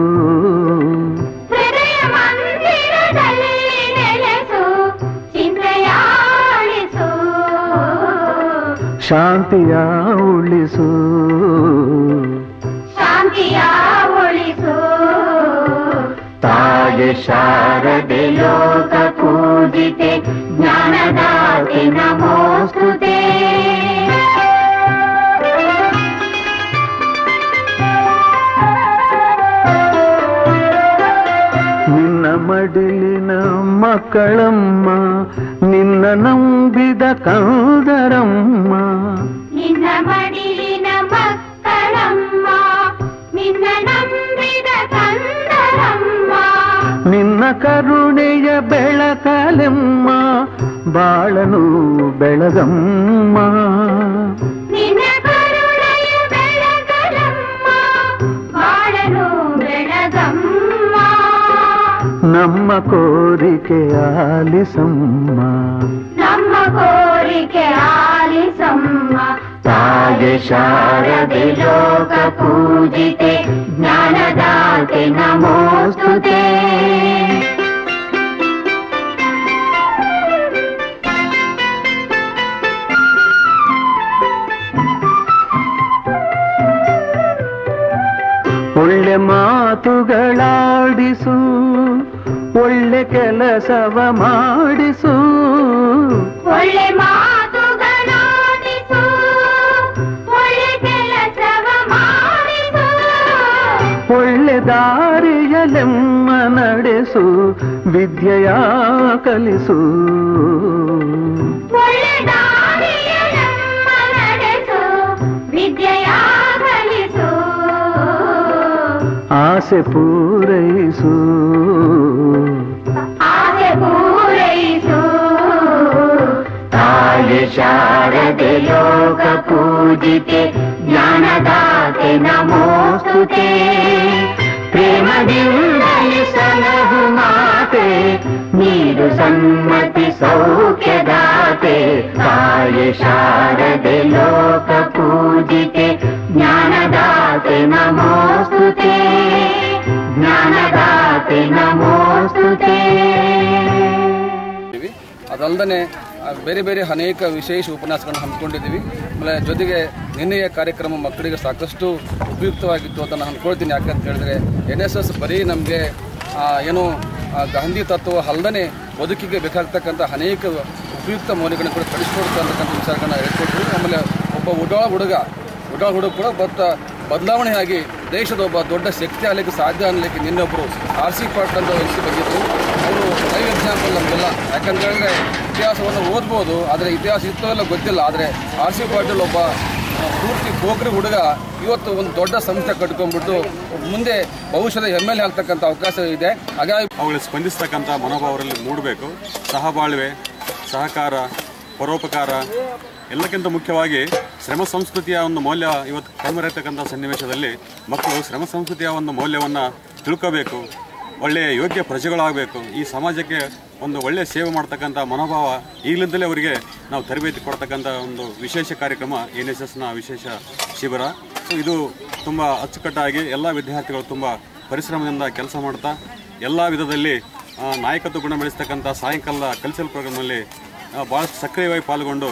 ಹೃದಯ ಮಂದಿರದಲ್ಲಿ ನೆಲೆಸು ಚಿಂತೆಯಾಳಿಸು ಶಾಂತಿಯ ಉಳಿಸು ಶಾಂತಿಯ ಉಳಿಸು ತಾಯಿ ಶಾರದೆ ಲೋಕ ಪೂಜಿತೆ ಜ್ಞಾನದಾತೆ ನಮೋಸ್ತುತೆ ನಿನ್ನ ಮಡಿಲಿನ ಮಕ್ಕಳಮ್ಮ ನಿನ್ನ ನಂಬಿದ ಕಂದರಮ್ಮ ನಿನ್ನ ಮಡಿಲಿನ ಮಕ್ಕಳಮ್ಮ ನಿನ್ನ ನಂಬಿದ ಕಂದರಮ್ಮ ನಿನ್ನ ಕರುಣೆಯ ಬೆಳಕಲೆಮ್ಮ ಬಾಳನು ಬೆಳಗಮ್ಮ ನಿನ್ನ ಕರುಣೆಯ ಬೆಳಗಲಮ್ಮ ಬಾಳನು ಬೆಳಗಮ್ಮ ನಮ್ಮ ಕೋರಿಕೆ ಆಲಿಸಮ್ಮ ನಮ್ಮ ಕೋರಿಕೆ ಆಲಿಸಮ್ಮ ತಾಯಿ ಶಾರದೆ ಲೋಕ ಪೂಜಿತೆ ಜ್ಞಾನದಾತೆ ನಮೋಸ್ತುತೆ ಒಳ್ಳೆ ಮಾತುಗಳಾಡಿಸು ಒಳ್ಳೆ ಕೆಲಸವ ಮಾಡಿಸು ಒಳ್ಳೆ ಮಾತುಗಳಾಡಿಸು ಒಳ್ಳೆ ಕೆಲಸವ ಮಾಡಿಸು ಒಳ್ಳೆ ದಾರಿಯಲೆಮ್ಮ ನಡೆಸು ವಿದ್ಯೆಯ ಕಲಿಸು ಒಳ್ಳೆ ದಾರಿಯ ನಮ್ಮ ನಡೆಸು ವಿದ್ಯೆಯ ಕಲಿಸು ಆಸೆ ಪೂರೈಸು ಆಸೆ ಪೂರೈಸು ತಾಯಿ ಶಾರದೆ ಲೋಕ ಪೂಜಿತೆ ಜ್ಞಾನದಾತೆ ನಮೋಸ್ತುತೆ ಪ್ರೇಮದಿಂದಲೇ ಸಲಹು ಮಾತೆ ನೀಡು ಸನ್ಮತಿ ಸೌಖ್ಯದಾತೆ ತಾಯಿ ಶಾರದೆ ಲೋಕ ಪೂಜಿತೆ ಜ್ಞಾನದಾತೆ ನಮೋಸ್ತುತೆ ಜ್ಞಾನದಾತೆ ನಮೋಸ್ತುತೆ ಇದ್ದೀವಿ. ಅದಲ್ಲದೆ ಆ, ಬೇರೆ ಬೇರೆ ಅನೇಕ ವಿಶೇಷ ಉಪನ್ಯಾಸಗಳನ್ನು ಹಮ್ಮಿಕೊಂಡಿದ್ದೀವಿ ಆಮೇಲೆ ಜೊತೆಗೆ ನಿನ್ನೆಯ ಕಾರ್ಯಕ್ರಮ ಮಕ್ಕಳಿಗೆ ಸಾಕಷ್ಟು ಉಪಯುಕ್ತವಾಗಿತ್ತು ಅಂತ ನಾನು ಅಂದ್ಕೊಳ್ತೀನಿ ಯಾಕಂತ ಹೇಳಿದ್ರೆ ಎನ್ ಎಸ್ ಎಸ್ ಬರೀ ನಮಗೆ ಏನು ಆ, ಗಾಂಧಿ ತತ್ವ ಅಲ್ಲದೆ ಬದುಕಿಗೆ ಬೇಕಾಗ್ತಕ್ಕಂಥ ಅನೇಕ ಉಪಯುಕ್ತ ಮೌಲ್ಯಗಳನ್ನು ಕೂಡ ಕಳಿಸ್ಕೊಡ್ತಾ ಅಂತಕ್ಕಂಥ ವಿಚಾರಗಳನ್ನ ಹೇಳ್ಕೊಟ್ರು ಆಮೇಲೆ ಒಬ್ಬ ಉಡಾಳ ಹುಡುಗ ಉಡಾಳ ಹುಡುಗ ಕೂಡ ಬಟ್ ಬದಲಾವಣೆಯಾಗಿ ದೇಶದ ಒಬ್ಬ ದೊಡ್ಡ ಶಕ್ತಿ ಆಗಲಿಕ್ಕೆ ಸಾಧ್ಯ ಅನ್ನಲಿಕ್ಕೆ ನಿನ್ನೊಬ್ಬರು ಆರ್ ಸಿ ಪಾಟೀಲ್ ಅಂತ ವ್ಯಕ್ತಿ ಬಂದಿದ್ರು ಅವರು ಲೈವ್ ಎಕ್ಸಾಂಪಲ್ ನಮಗೆಲ್ಲ ಯಾಕಂತ ಹೇಳಿದ್ರೆ ಇತಿಹಾಸವನ್ನು ಓದ್ಬೋದು ಆದರೆ ಇತಿಹಾಸ ಇತ್ತೋ ಇಲ್ಲ ಗೊತ್ತಿಲ್ಲ ಆದರೆ ಆರ್ ಸಿ ಪಾಟೀಲ್ ಒಬ್ಬ ಆ, ಪೂರ್ತಿ ಪೋಖ್ರಿ ಹುಡುಗ ಇವತ್ತು ಒಂದು ದೊಡ್ಡ ಸಂಸ್ಥೆ ಕಟ್ಕೊಂಡ್ಬಿಟ್ಟು ಮುಂದೆ ಭವಿಷ್ಯದ ಎಮ್ ಎಲ್ ಎ ಆಗ್ತಕ್ಕಂಥ ಅವಕಾಶ ಇದೆ ಹಾಗಾಗಿ ಅವುಗಳಿಗೆ ಸ್ಪಂದಿಸ್ತಕ್ಕಂಥ ಮನೋಭಾವ ಅವರಲ್ಲಿ ಮೂಡಬೇಕು ಸಹಬಾಳ್ವೆ ಸಹಕಾರ ಪರೋಪಕಾರ ಎಲ್ಲಕ್ಕಿಂತ ಮುಖ್ಯವಾಗಿ ಶ್ರಮ ಸಂಸ್ಕೃತಿಯ ಒಂದು ಮೌಲ್ಯ ಇವತ್ತು ಕಣ್ಮರೆಯತಕ್ಕಂಥ ಸನ್ನಿವೇಶದಲ್ಲಿ ಮಕ್ಕಳು ಶ್ರಮ ಸಂಸ್ಕೃತಿಯ ಒಂದು ಮೌಲ್ಯವನ್ನು ತಿಳ್ಕೋಬೇಕು ಒಳ್ಳೆಯ ಯೋಗ್ಯ ಪ್ರಜೆಗಳಾಗಬೇಕು ಈ ಸಮಾಜಕ್ಕೆ ಒಂದು ಒಳ್ಳೆಯ ಸೇವೆ ಮಾಡ್ತಕ್ಕಂಥ ಮನೋಭಾವ ಈಗಲಿಂದಲೇ ಅವರಿಗೆ ನಾವು ತರಬೇತಿ ಕೊಡ್ತಕ್ಕಂಥ ಒಂದು ವಿಶೇಷ ಕಾರ್ಯಕ್ರಮ ಎನ್ ಎಸ್ ಎಸ್ನ ವಿಶೇಷ ಶಿಬಿರ ಸೊ ಇದು ತುಂಬ ಅಚ್ಚುಕಟ್ಟಾಗಿ ಎಲ್ಲ ವಿದ್ಯಾರ್ಥಿಗಳು ತುಂಬ ಪರಿಶ್ರಮದಿಂದ ಕೆಲಸ ಮಾಡ್ತಾ ಎಲ್ಲ ವಿಧದಲ್ಲಿ ಆ, ನಾಯಕತ್ವ ಗುಣ ಬೆಳೆಸ್ತಕ್ಕಂಥ ಸಾಯಂಕಾಲ ಕಲ್ಚರಲ್ ಪ್ರೋಗ್ರಾಮ್ನಲ್ಲಿ ಭಾಳಷ್ಟು ಸಕ್ರಿಯವಾಗಿ ಪಾಲ್ಗೊಂಡು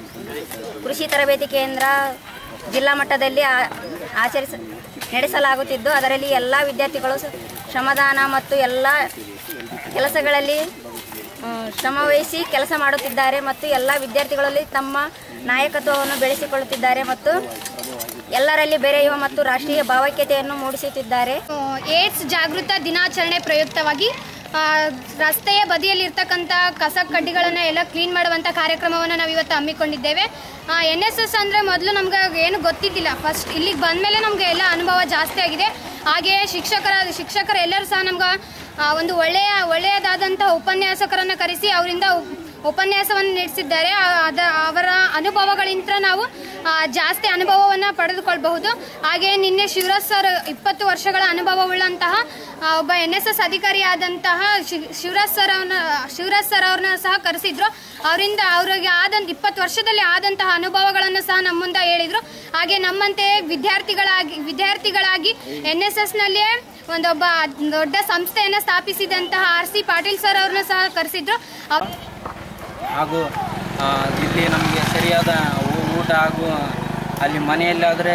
ಕೃಷಿ ತರಬೇತಿ ಕೇಂದ್ರ ಜಿಲ್ಲಾ ಮಟ್ಟದಲ್ಲಿ ಆ- ಆಚರಿಸ ನಡೆಸಲಾಗುತ್ತಿದ್ದು ಅದರಲ್ಲಿ ಎಲ್ಲ ವಿದ್ಯಾರ್ಥಿಗಳು ಸ- ಶ್ರಮದಾನ ಮತ್ತು ಎಲ್ಲ ಕೆಲಸಗಳಲ್ಲಿ ಮ್, ಶ್ರಮವಹಿಸಿ ಕೆಲಸ ಮಾಡುತ್ತಿದ್ದಾರೆ ಮತ್ತು ಎಲ್ಲ ವಿದ್ಯಾರ್ಥಿಗಳಲ್ಲಿ ತಮ್ಮ ನಾಯಕತ್ವವನ್ನು ಬೆಳೆಸಿಕೊಳ್ಳುತ್ತಿದ್ದಾರೆ ಮತ್ತು ಎಲ್ಲರಲ್ಲಿ ಬೆರೆಯುವ ಮತ್ತು ರಾಷ್ಟ್ರೀಯ ಭಾವೈಕ್ಯತೆಯನ್ನು ಮೂಡಿಸುತ್ತಿದ್ದಾರೆ ಏಡ್ಸ್ ಜಾಗೃತ ದಿನಾಚರಣೆ ಪ್ರಯುಕ್ತವಾಗಿ ಆ, ರಸ್ತೆಯ ಬದಿಯಲ್ಲಿರ್ತಕ್ಕಂಥ ಕಸ ಕಡ್ಡಿಗಳನ್ನು ಎಲ್ಲ ಕ್ಲೀನ್ ಮಾಡುವಂಥ ಕಾರ್ಯಕ್ರಮವನ್ನು ನಾವು ಇವತ್ತು ಹಮ್ಮಿಕೊಂಡಿದ್ದೇವೆ ಎನ್ ಎಸ್ ಎಸ್ ಅಂದರೆ ಮೊದಲು ನಮ್ಗೆ ಏನು ಗೊತ್ತಿದ್ದಿಲ್ಲ ಫಸ್ಟ್ ಇಲ್ಲಿಗೆ ಬಂದಮೇಲೆ ನಮಗೆ ಎಲ್ಲ ಅನುಭವ ಜಾಸ್ತಿ ಆಗಿದೆ ಹಾಗೆಯೇ ಶಿಕ್ಷಕರ ಶಿಕ್ಷಕರು ಎಲ್ಲರೂ ಸಹ ನಮ್ಗೆ ಆ, ಒಂದು ಒಳ್ಳೆಯ ಒಳ್ಳೆಯದಾದಂಥ ಉಪನ್ಯಾಸಕರನ್ನು ಕರೆಸಿ ಅವರಿಂದ ಉಪನ್ಯಾಸವನ್ನು ನಡೆಸಿದ್ದಾರೆ ಆ- ಅದ ಅವರ ಅನುಭವಗಳಿಂದ ನಾವು ಆ, ಜಾಸ್ತಿ ಅನುಭವವನ್ನು ಪಡೆದುಕೊಳ್ಬಹುದು ಹಾಗೆ ನಿನ್ನೆ ಶಿವರಾಜ್ ಸರ್ ಇಪ್ಪತ್ತು ವರ್ಷಗಳ ಅನುಭವವುಳ್ಳಂತಹ ಆ, ಒಬ್ಬ ಎನ್ ಎಸ್ ಎಸ್ ಅಧಿಕಾರಿಯಾದಂತಹ ಶಿ- ಶಿವರಾಜ್ ಸರ್ ಅವನ ಶಿವರಾಜ್ ಸರ್ ಅವ್ರನ್ನ ಸಹ ಕರೆಸಿದ್ರು ಅವರಿಂದ ಅವರಿಗೆ ಆದಂತ ಇಪ್ಪತ್ತು ವರ್ಷದಲ್ಲಿ ಆದಂತಹ ಅನುಭವಗಳನ್ನು ಸಹ ನಮ್ಮ ಮುಂದೆ ಹೇಳಿದ್ರು ಹಾಗೆ ನಮ್ಮಂತೆ ವಿದ್ಯಾರ್ಥಿಗಳಾಗಿ ವಿದ್ಯಾರ್ಥಿಗಳಾಗಿ ಎನ್ ಎಸ್ ಎಸ್ನಲ್ಲಿಯೇ ಒಂದೊಬ್ಬ ದೊಡ್ಡ ಸಂಸ್ಥೆಯನ್ನು ಸ್ಥಾಪಿಸಿದಂತಹ ಆರ್ ಸಿ ಪಾಟೀಲ್ ಸರ್ ಅವ್ರನ್ನ ಸಹ ಕರೆಸಿದ್ರು ಅವ್- ಹಾಗೂ ಆ, ಇಲ್ಲಿ ನಮಗೆ ಸರಿಯಾದ ಊ- ಊಟ ಹಾಗೂ ಅಲ್ಲಿ ಮನೆಯಲ್ಲಾದರೆ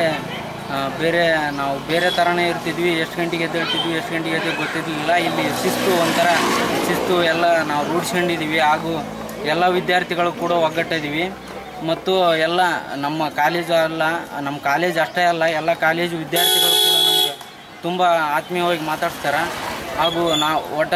ಬೇರೆ ನಾವು ಬೇರೆ ಥರನೇ ಇರ್ತಿದ್ವಿ ಎಷ್ಟು ಗಂಟೆಗೆ ಎದ್ದೇಳ್ತಿದ್ವಿ ಎಷ್ಟು ಗಂಟೆಗೆ ಎದ್ದು ಗೊತ್ತಿರಲಿಲ್ಲ ಇಲ್ಲಿ ಶಿಸ್ತು ಒಂಥರ ಶಿಸ್ತು ಎಲ್ಲ ನಾವು ರೂಢಿಸ್ಕೊಂಡಿದ್ದೀವಿ ಹಾಗೂ ಎಲ್ಲ ವಿದ್ಯಾರ್ಥಿಗಳು ಕೂಡ ಒಗ್ಗಟ್ಟಿದ್ದೀವಿ ಮತ್ತು ಎಲ್ಲ ನಮ್ಮ ಕಾಲೇಜು ಅಲ್ಲ ನಮ್ಮ ಕಾಲೇಜ್ ಅಷ್ಟೇ ಅಲ್ಲ ಎಲ್ಲ ಕಾಲೇಜು ವಿದ್ಯಾರ್ಥಿಗಳು ಕೂಡ ನಮಗೆ ತುಂಬ ಆತ್ಮೀಯವಾಗಿ ಮಾತಾಡ್ತಾರೆ ಹಾಗೂ ನಾವು ಒಟ್ಟ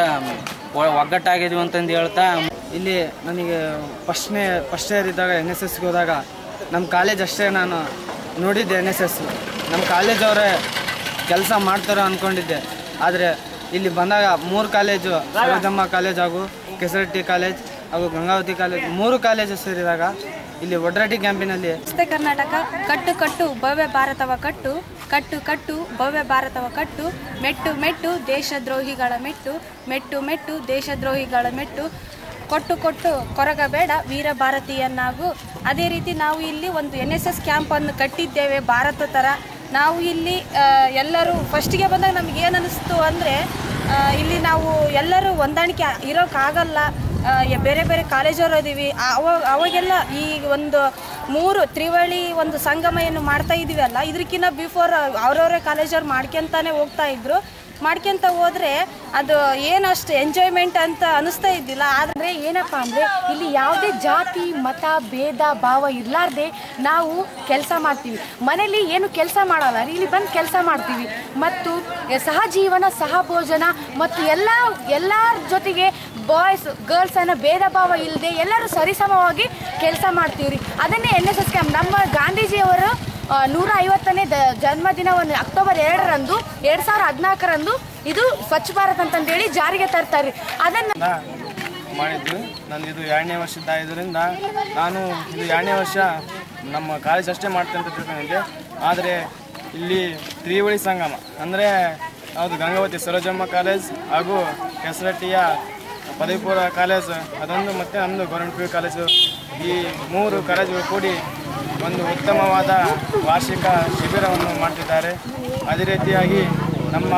ಒ- ಒಗ್ಗಟ್ಟಾಗಿದ್ದೀವಿ ಅಂತಂದು ಹೇಳ್ತಾ ಇಲ್ಲಿ ನನಗೆ ಫಸ್ಟ್ನೇ ಫಸ್ಟ್ ಇಯರ್ ಇದ್ದಾಗ ಎನ್ ಎಸ್ ಎಸ್ಗೆ ಹೋದಾಗ ನಮ್ಮ ಕಾಲೇಜ್ ಅಷ್ಟೇ ನಾನು ನೋಡಿದ್ದೆ ಎನ್ ಎಸ್ ಎಸ್ ನಮ್ಮ ಕಾಲೇಜ್ ಅವರೇ ಕೆಲಸ ಮಾಡ್ತಾರೆ ಅಂದ್ಕೊಂಡಿದ್ದೆ ಆದರೆ ಇಲ್ಲಿ ಬಂದಾಗ ಮೂರು ಕಾಲೇಜು ಸರೋಜಮ್ಮ ಕಾಲೇಜ್ ಹಾಗೂ ಕೆಸರಟ್ಟಿ ಕಾಲೇಜ್ ಹಾಗೂ ಗಂಗಾವತಿ ಕಾಲೇಜ್ ಮೂರು ಕಾಲೇಜು ಸೇರಿದಾಗ ಇಲ್ಲಿ ಒಡ್ರಟ್ಟಿ ಕ್ಯಾಂಪಿನಲ್ಲಿ ನಮಸ್ತೆ ಕರ್ನಾಟಕ ಕಟ್ಟು ಕಟ್ಟು ಭವ್ಯ ಭಾರತವ ಕಟ್ಟು ಕಟ್ಟು ಕಟ್ಟು ಭವ್ಯ ಭಾರತವ ಕಟ್ಟು ಮೆಟ್ಟು ಮೆಟ್ಟು ದೇಶದ್ರೋಹಿಗಳ ಮೆಟ್ಟು ಮೆಟ್ಟು ಮೆಟ್ಟು ದೇಶದ್ರೋಹಿಗಳ ಮೆಟ್ಟು ಕೊಟ್ಟು ಕೊಟ್ಟು ಕೊರಗಬೇಡ ವೀರ ಭಾರತೀಯನ್ನಾಗು ಅದೇ ರೀತಿ ನಾವು ಇಲ್ಲಿ ಒಂದು ಎನ್ ಎಸ್ ಎಸ್ ಕ್ಯಾಂಪನ್ನು ಕಟ್ಟಿದ್ದೇವೆ ಭಾರತ ಥರ ನಾವು ಇಲ್ಲಿ ಆ, ಎಲ್ಲರೂ ಫಸ್ಟಿಗೆ ಬಂದಾಗ ನಮ್ಗೆ ಏನು ಅನ್ನಿಸ್ತು ಅಂದರೆ ಇಲ್ಲಿ ನಾವು ಎಲ್ಲರೂ ಹೊಂದಾಣಿಕೆ ಇರೋಕ್ಕಾಗಲ್ಲ ಆ, ಯ- ಬೇರೆ ಬೇರೆ ಕಾಲೇಜವರು ಇದೀವಿ ಅವಾಗ ಅವಾಗೆಲ್ಲ ಈ ಒಂದು ಮೂರು ತ್ರಿವಳಿ ಒಂದು ಸಂಗಮ ಏನು ಮಾಡ್ತಾ ಇದೀವಲ್ಲ ಇದಕ್ಕಿಂತ ಬಿಫೋರ್ ಅವ್ರವ್ರೇ ಕಾಲೇಜವ್ರು ಮಾಡ್ಕೊಂತಾನೆ ಹೋಗ್ತಾ ಇದ್ರು ಮಾಡ್ಕೊಂತ ಹೋದ್ರೆ ಅದು ಏನಷ್ಟು ಎಂಜಾಯ್ಮೆಂಟ್ ಅಂತ ಅನಿಸ್ತಾ ಇದ್ದಿಲ್ಲ ಆದರೆ ಏನಪ್ಪ ಅಂದರೆ ಇಲ್ಲಿ ಯಾವುದೇ ಜಾತಿ ಮತ ಭೇದ ಭಾವ ಇರಲಾರ್ದೆ ನಾವು ಕೆಲಸ ಮಾಡ್ತೀವಿ ಮನೇಲಿ ಏನು ಕೆಲಸ ಮಾಡಲ್ಲ ರೀ, ಇಲ್ಲಿ ಬಂದು ಕೆಲಸ ಮಾಡ್ತೀವಿ ಮತ್ತು ಸಹಜೀವನ ಸಹಭೋಜನ ಮತ್ತು ಎಲ್ಲ ಎಲ್ಲರ ಜೊತೆಗೆ ಬಾಯ್ಸ್ ಗರ್ಲ್ಸ್ ಅನ್ನೋ ಭೇದ ಭಾವ ಇಲ್ಲದೆ ಎಲ್ಲರೂ ಸರಿಸಮವಾಗಿ ಕೆಲಸ ಮಾಡ್ತೀವಿ ರೀ ಅದನ್ನೇ ಎನ್ ಎಸ್ ಎಸ್ ಕ್ಯಾಂಪ್ ನಮ್ಮ ಗಾಂಧೀಜಿಯವರು ಆ, ನೂರ ಐವತ್ತನೇ ದ ಜನ್ಮದಿನವನ್ನು ಅಕ್ಟೋಬರ್ ಎರಡರಂದು ಎರಡು ಸಾವಿರದ ಹದಿನಾಲ್ಕರಂದು ಇದು ಸ್ವಚ್ಛ ಭಾರತ್ ಅಂತಂದೇಳಿ ಜಾರಿಗೆ ತರ್ತಾರೆ ಅದನ್ನು ಮಾಡಿದ್ದು ನಂದು ಇದು ಎರಡನೇ ವರ್ಷದ್ದಾದ್ದರಿಂದ ನಾನು ಇದು ಎರಡನೇ ವರ್ಷ ನಮ್ಮ ಕಾಲೇಜ್ ಅಷ್ಟೇ ಮಾಡ್ತೇನೆ ಅಂತ ತಿಳ್ಕೊಂಡಿದ್ದೆ ಆದರೆ ಇಲ್ಲಿ ತ್ರಿವಳಿ ಸಂಗಮ ಅಂದರೆ ಯಾವುದು ಗಂಗಾವತಿ ಸರೋಜಮ್ಮ ಕಾಲೇಜ್ ಹಾಗೂ ಕೆಸರಟ್ಟಿಯ ಪದವಿ ಪೂರ್ವ ಕಾಲೇಜ್ ಅದೊಂದು ಮತ್ತು ನಮ್ಮದು ಗೌರ್ಮೆಂಟ್ ಪಿ ಯು ಕಾಲೇಜು ಈ ಮೂರು ಕಾಲೇಜುಗಳು ಕೂಡಿ ಒಂದು ಉತ್ತಮವಾದ ವಾರ್ಷಿಕ ಶಿಬಿರವನ್ನು ಮಾಡ್ತಿದ್ದಾರೆ ಅದೇ ರೀತಿಯಾಗಿ ನಮ್ಮ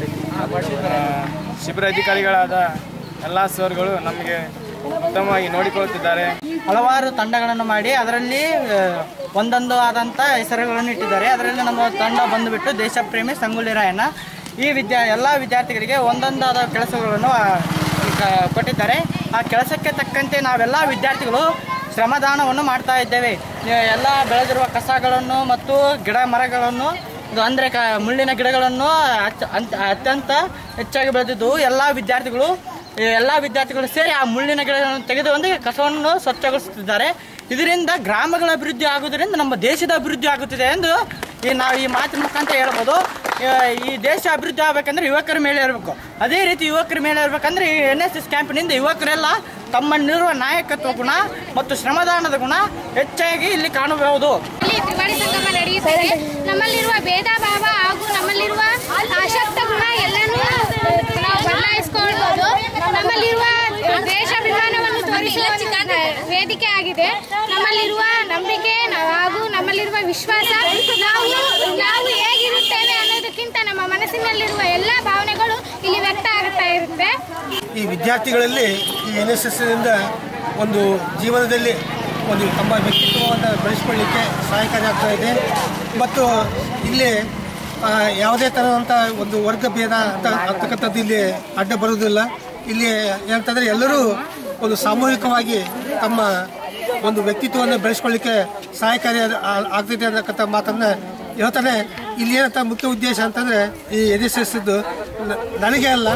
ಆ, ಶಿಬಿರ ಅಧಿಕಾರಿಗಳಾದ ಎಲ್ಲ ಸರ್ಗಳು ನಮಗೆ ಉತ್ತಮವಾಗಿ ನೋಡಿಕೊಳ್ಳುತ್ತಿದ್ದಾರೆ ಹಲವಾರು ತಂಡಗಳನ್ನು ಮಾಡಿ ಅದರಲ್ಲಿ ಆ, ಒಂದೊಂದು ಆದಂಥ ಹೆಸರುಗಳನ್ನು ಇಟ್ಟಿದ್ದಾರೆ ಅದರಲ್ಲಿ ನಮ್ಮ ತಂಡ ಬಂದುಬಿಟ್ಟು ದೇಶಪ್ರೇಮಿ ಸಂಗೊಳ್ಳಿ ರಾಯಣ್ಣ ಈ ವಿದ್ಯಾ ಎಲ್ಲ ವಿದ್ಯಾರ್ಥಿಗಳಿಗೆ ಒಂದೊಂದಾದ ಕೆಲಸಗಳನ್ನು ಆ, ಕ- ಕೊಟ್ಟಿದ್ದಾರೆ ಆ ಕೆಲಸಕ್ಕೆ ತಕ್ಕಂತೆ ನಾವೆಲ್ಲ ವಿದ್ಯಾರ್ಥಿಗಳು ಶ್ರಮದಾನವನ್ನು ಮಾಡ್ತಾ ಇದ್ದೇವೆ ಎ- ಎಲ್ಲ ಬೆಳೆದಿರುವ ಕಸಗಳನ್ನು ಮತ್ತು ಗಿಡ ಮರಗಳನ್ನು ಇದು ಅಂದರೆ ಕ ಮುಳ್ಳಿನ ಗಿಡಗಳನ್ನು ಅತ್ಯ- ಅಂತ್- ಅತ್ಯಂತ ಹೆಚ್ಚಾಗಿ ಬೆಳೆದಿದ್ದು ಎಲ್ಲ ವಿದ್ಯಾರ್ಥಿಗಳು ಈ ಎಲ್ಲ ವಿದ್ಯಾರ್ಥಿಗಳು ಸೇರಿ ಆ ಮುಳ್ಳಿನ ಗಿಡಗಳನ್ನು ತೆಗೆದು ಒಂದು ಕಸವನ್ನು ಸ್ವಚ್ಛಗೊಳಿಸುತ್ತಿದ್ದಾರೆ ಇದರಿಂದ ಗ್ರಾಮಗಳ ಅಭಿವೃದ್ಧಿ ಆಗುವುದರಿಂದ ನಮ್ಮ ದೇಶದ ಅಭಿವೃದ್ಧಿ ಆಗುತ್ತಿದೆ ಎಂದು ಈ ನಾವು ಈ ಮಾತಿನ ಮುಖಾಂತರ ಹೇಳ್ಬೋದು ಆ, ಈ ದೇಶ ಅಭಿವೃದ್ಧಿ ಆಗಬೇಕಂದ್ರೆ ಯುವಕರ ಮೇಲೆ ಇರಬೇಕು ಅದೇ ರೀತಿ ಯುವಕರ ಮೇಲೆ ಇರಬೇಕಂದ್ರೆ ಈ ಎನ್ ಎಸ್ ಎಸ್ ಕ್ಯಾಂಪಿನಿಂದ ಯುವಕರೆಲ್ಲ ತಮ್ಮಲ್ಲಿರುವ ನಾಯಕತ್ವ ಗುಣ ಮತ್ತು ಶ್ರಮದಾನದ ಗುಣ ಹೆಚ್ಚಾಗಿ ಇಲ್ಲಿ ಕಾಣಬಹುದು ಇಲ್ಲಿ ತ್ರಿವಳಿ ಸಂಗಮ ನಡೆಯುತ್ತದೆ ನಮ್ಮಲ್ಲಿರುವ ಭೇದ ಭಾವ ಹಾಗೂ ನಮ್ಮಲ್ಲಿರುವ ಆಸಕ್ತ ಗುಣ ಎಲ್ಲನೂ ನಾವು ಬದಲಾಯಿಸ್ಕೊಳ್ಬೋದು ನಮ್ಮಲ್ಲಿರುವ ದೇಶಾಭಿಮಾನವನ್ನು ತೋರಿಸುವ ವೇದಿಕೆ ಆಗಿದೆ ನಮ್ಮಲ್ಲಿರುವ ನಂಬಿಕೆ ನ- ಹಾಗೂ ನಮ್ಮಲ್ಲಿರುವ ವಿಶ್ವಾಸ ನಾವು ನಾವು ಹೇಗಿರುತ್ತೇವೆ ಅನ್ನೋದಕ್ಕಿಂತ ನಮ್ಮ ಮನಸ್ಸಿನಲ್ಲಿರುವ ಎಲ್ಲ ಭಾವನೆಗಳು ಇಲ್ಲಿ ವ್ಯಕ್ತ ಆಗ್ತಾ ಇರುತ್ತೆ ಈ ವಿದ್ಯಾರ್ಥಿಗಳಲ್ಲಿ ಈ ಎನ್ ಎಸ್ ಎಸ್ನಿಂದ ಒಂದು ಜೀವನದಲ್ಲಿ ಒಂದು ತಮ್ಮ ವ್ಯಕ್ತಿತ್ವವನ್ನು ಬೆಳೆಸ್ಕೊಳ್ಳಿಕ್ಕೆ ಸಹಾಯಕಾರಿ ಆಗ್ತಾ ಇದೆ ಮತ್ತು ಇಲ್ಲಿ ಆ, ಯಾವುದೇ ಥರದಂಥ ಒಂದು ವರ್ಗ ಭೇದ ಅಂತ ಆಗ್ತಕ್ಕಂಥದ್ದು ಇಲ್ಲಿ ಅಡ್ಡ ಬರುವುದಿಲ್ಲ ಇಲ್ಲಿ ಏನಂತಂದರೆ ಎಲ್ಲರೂ ಒಂದು ಸಾಮೂಹಿಕವಾಗಿ ತಮ್ಮ ಒಂದು ವ್ಯಕ್ತಿತ್ವವನ್ನು ಬೆಳೆಸ್ಕೊಳ್ಳಿಕ್ಕೆ ಸಹಾಯಕಾರಿ ಆದ- ಆ- ಆಗ್ತಿದೆ ಅನ್ನತಕ್ಕಂಥ ಮಾತನ್ನು ಹೇಳ್ತಾನೆ ಇಲ್ಲಿ ಏನಂತ ಮುಖ್ಯ ಉದ್ದೇಶ ಅಂತಂದರೆ ಈ ಎನ್ ಎಸ್ ಎಸ್ ನನಗೆ ಅಲ್ಲ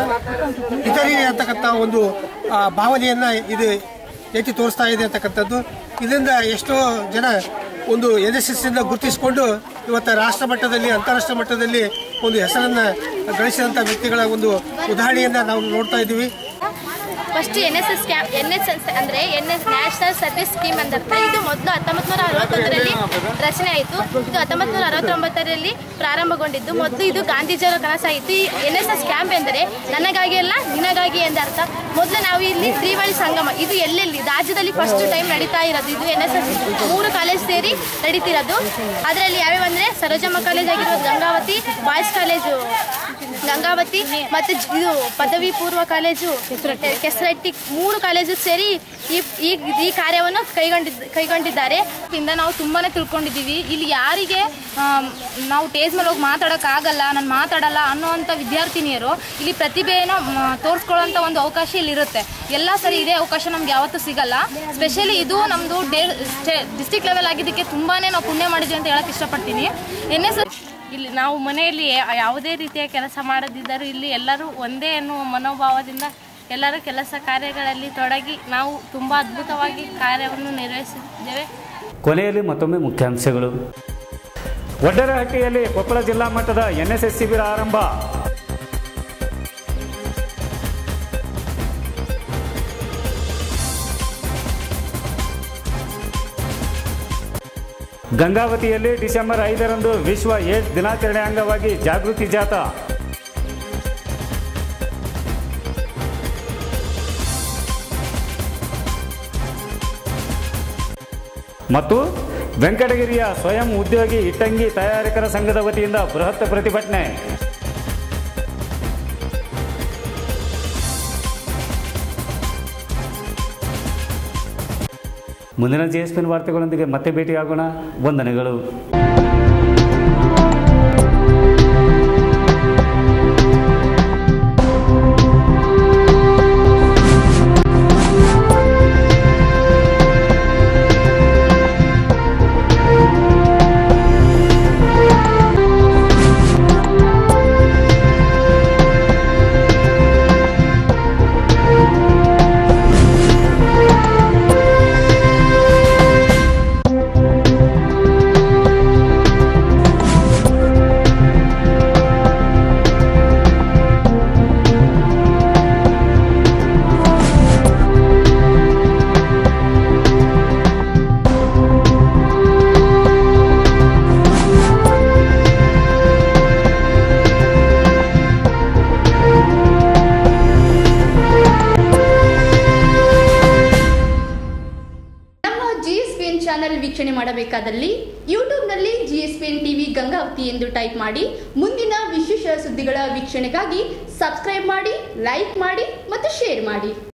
ಇತರಿಗೆ ಅಂತಕ್ಕಂಥ ಒಂದು ಆ, ಭಾವನೆಯನ್ನು ಇದು ಎತ್ತಿ ತೋರಿಸ್ತಾ ಇದೆ ಅಂತಕ್ಕಂಥದ್ದು ಇದರಿಂದ ಎಷ್ಟೋ ಜನ ಒಂದು ಎನ್ ಎಸ್ ಎಸ್ ಇಂದ ಗುರುತಿಸಿಕೊಂಡು ಇವತ್ತು ರಾಷ್ಟ್ರ ಮಟ್ಟದಲ್ಲಿ ಅಂತಾರಾಷ್ಟ್ರೀಯ ಮಟ್ಟದಲ್ಲಿ ಒಂದು ಹೆಸರನ್ನು ಗಳಿಸಿದಂಥ ವ್ಯಕ್ತಿಗಳ ಒಂದು ಉದಾಹರಣೆಯನ್ನು ನಾವು ನೋಡ್ತಾ ಇದ್ದೀವಿ first N S S camp N S S ಅಂದರೆ N S national service scheme ಅಂತ ಇದು ಮೊದಲು ಹತ್ತೊಂಬತ್ತು ನೂರ ಅರವತ್ತೊಂದರಲ್ಲಿ ರಚನೆ ಆಯಿತು ಇದು ಹತ್ತೊಂಬತ್ತು ನೂರ ಅರವತ್ತೊಂಬತ್ತರಲ್ಲಿ ಪ್ರಾರಂಭಗೊಂಡಿದ್ದು ಮೊದಲು ಇದು ಗಾಂಧೀಜಿಯವರ ಕನಸಾಗಿತ್ತು ಈ ಎನ್ ಎಸ್ ಎಸ್ ಕ್ಯಾಂಪ್ ಎಂದರೆ ನನಗಾಗಿ ಅಲ್ಲ ನಿನಗಾಗಿ ಎಂದರ್ಥ ಮೊದಲು ನಾವು ಇಲ್ಲಿ ತ್ರಿವಳಿ ಸಂಗಮ ಇದು ಎಲ್ಲೆಲ್ಲಿ ರಾಜ್ಯದಲ್ಲಿ ಫಸ್ಟ್ ಟೈಮ್ ನಡೀತಾ ಇರೋದು ಇದು ಎನ್ ಎಸ್ ಎಸ್ ಮೂರು ಕಾಲೇಜ್ ಸೇರಿ ನಡೀತಿರೋದು ಅದರಲ್ಲಿ ಯಾವ್ಯಾವ ಅಂದರೆ ಸರೋಜಮ್ಮ ಕಾಲೇಜ್ ಆಗಿರೋದು ಗಂಗಾವತಿ ಬಾಯ್ಸ್ ಕಾಲೇಜು ಗಂಗಾವತಿ ಮತ್ತು ಇದು ಪದವಿ ಪೂರ್ವ ಕಾಲೇಜು ಕೆಸರಟ್ಟಿ ಮೂರು ಕಾಲೇಜು ಸೇರಿ ಈ ಈ ಈ ಕಾರ್ಯವನ್ನು ಕೈಗೊಂಡಿದ್ದ ಕೈಗೊಂಡಿದ್ದಾರೆ ಇಂದ ನಾವು ತುಂಬಾನೇ ತಿಳ್ಕೊಂಡಿದ್ದೀವಿ ಇಲ್ಲಿ ಯಾರಿಗೆ ಆಮ್, ನಾವು ಟೇಜ್ ಮೇಲೆ ಹೋಗಿ ಮಾತಾಡೋಕ್ಕಾಗಲ್ಲ ನಾನು ಮಾತಾಡಲ್ಲ ಅನ್ನೋವಂಥ ವಿದ್ಯಾರ್ಥಿನಿಯರು ಇಲ್ಲಿ ಪ್ರತಿಭೆಯನ್ನು ತೋರಿಸ್ಕೊಳ್ಳೋಂಥ ಒಂದು ಅವಕಾಶ ಇಲ್ಲಿ ಇರುತ್ತೆ ಎಲ್ಲ ಸರಿ ಇದೇ ಅವಕಾಶ ನಮ್ಗೆ ಯಾವತ್ತೂ ಸಿಗಲ್ಲ ಸ್ಪೆಷಲಿ ಇದು ನಮ್ಮದು ಡೇ ಡಿಸ್ಟಿಕ್ ಲೆವೆಲ್ ಆಗಿದ್ದಕ್ಕೆ ತುಂಬಾ ನಾವು ಪುಣ್ಯ ಮಾಡಿದ್ವಿ ಅಂತ ಹೇಳಕ್ಕೆ ಇಷ್ಟಪಡ್ತೀನಿ ಎನ್ ಎಸ್ ಇಲ್ಲಿ ನಾವು ಮನೆಯಲ್ಲಿ ಯಾವುದೇ ರೀತಿಯ ಕೆಲಸ ಮಾಡದಿದ್ದರೂ ಇಲ್ಲಿ ಎಲ್ಲರೂ ಒಂದೇ ಎನ್ನುವ ಮನೋಭಾವದಿಂದ ಎಲ್ಲರೂ ಕೆಲಸ ಕಾರ್ಯಗಳಲ್ಲಿ ತೊಡಗಿ ನಾವು ತುಂಬ ಅದ್ಭುತವಾಗಿ ಕಾರ್ಯವನ್ನು ನಿರ್ವಹಿಸಿದ್ದೇವೆ ಕೊನೆಯಲ್ಲಿ ಮತ್ತೊಮ್ಮೆ ಮುಖ್ಯಾಂಶಗಳು ಒಡ್ಡರಹಟ್ಟಿಯಲ್ಲಿ ಕೊಪ್ಪಳ ಜಿಲ್ಲಾ ಮಟ್ಟದ ಎನ್ಎಸ್ಎಸ್ ಶಿಬಿರ ಆರಂಭ ಗಂಗಾವತಿಯಲ್ಲಿ ಡಿಸೆಂಬರ್ ಐದರಂದು ವಿಶ್ವ ಏಡ್ಸ್ ದಿನಾಚರಣೆ ಅಂಗವಾಗಿ ಜಾಗೃತಿ ಜಾಥಾ ಮತ್ತು ವೆಂಕಟಗಿರಿಯ ಸ್ವಯಂ ಉದ್ಯೋಗಿ ಇಟ್ಟಂಗಿ ತಯಾರಕರ ಸಂಘದ ವತಿಯಿಂದ ಬೃಹತ್ ಪ್ರತಿಭಟನೆ ಮುಂದಿನ ಜಿಎಸ್ಪಿನ್ ವಾರ್ತೆಗಳೊಂದಿಗೆ ಮತ್ತೆ ಭೇಟಿಯಾಗೋಣ ವಂದನೆಗಳು ನಮ್ಮ ಜಿಎಸ್ಪಿಎನ್ ಚಾನೆಲ್ ವೀಕ್ಷಣೆ ಮಾಡಬೇಕಾದಲ್ಲಿ ಯೂಟ್ಯೂಬ್ನಲ್ಲಿ ಜಿಎಸ್ಪಿಎನ್ ಟಿವಿ ಗಂಗಾವತಿ ಎಂದು ಟೈಪ್ ಮಾಡಿ ಮುಂದಿನ ವಿಶೇಷ ಸುದ್ದಿಗಳ ವೀಕ್ಷಣೆಗಾಗಿ ಸಬ್ಸ್ಕ್ರೈಬ್ ಮಾಡಿ ಲೈಕ್ ಮಾಡಿ ಮತ್ತು ಶೇರ್ ಮಾಡಿ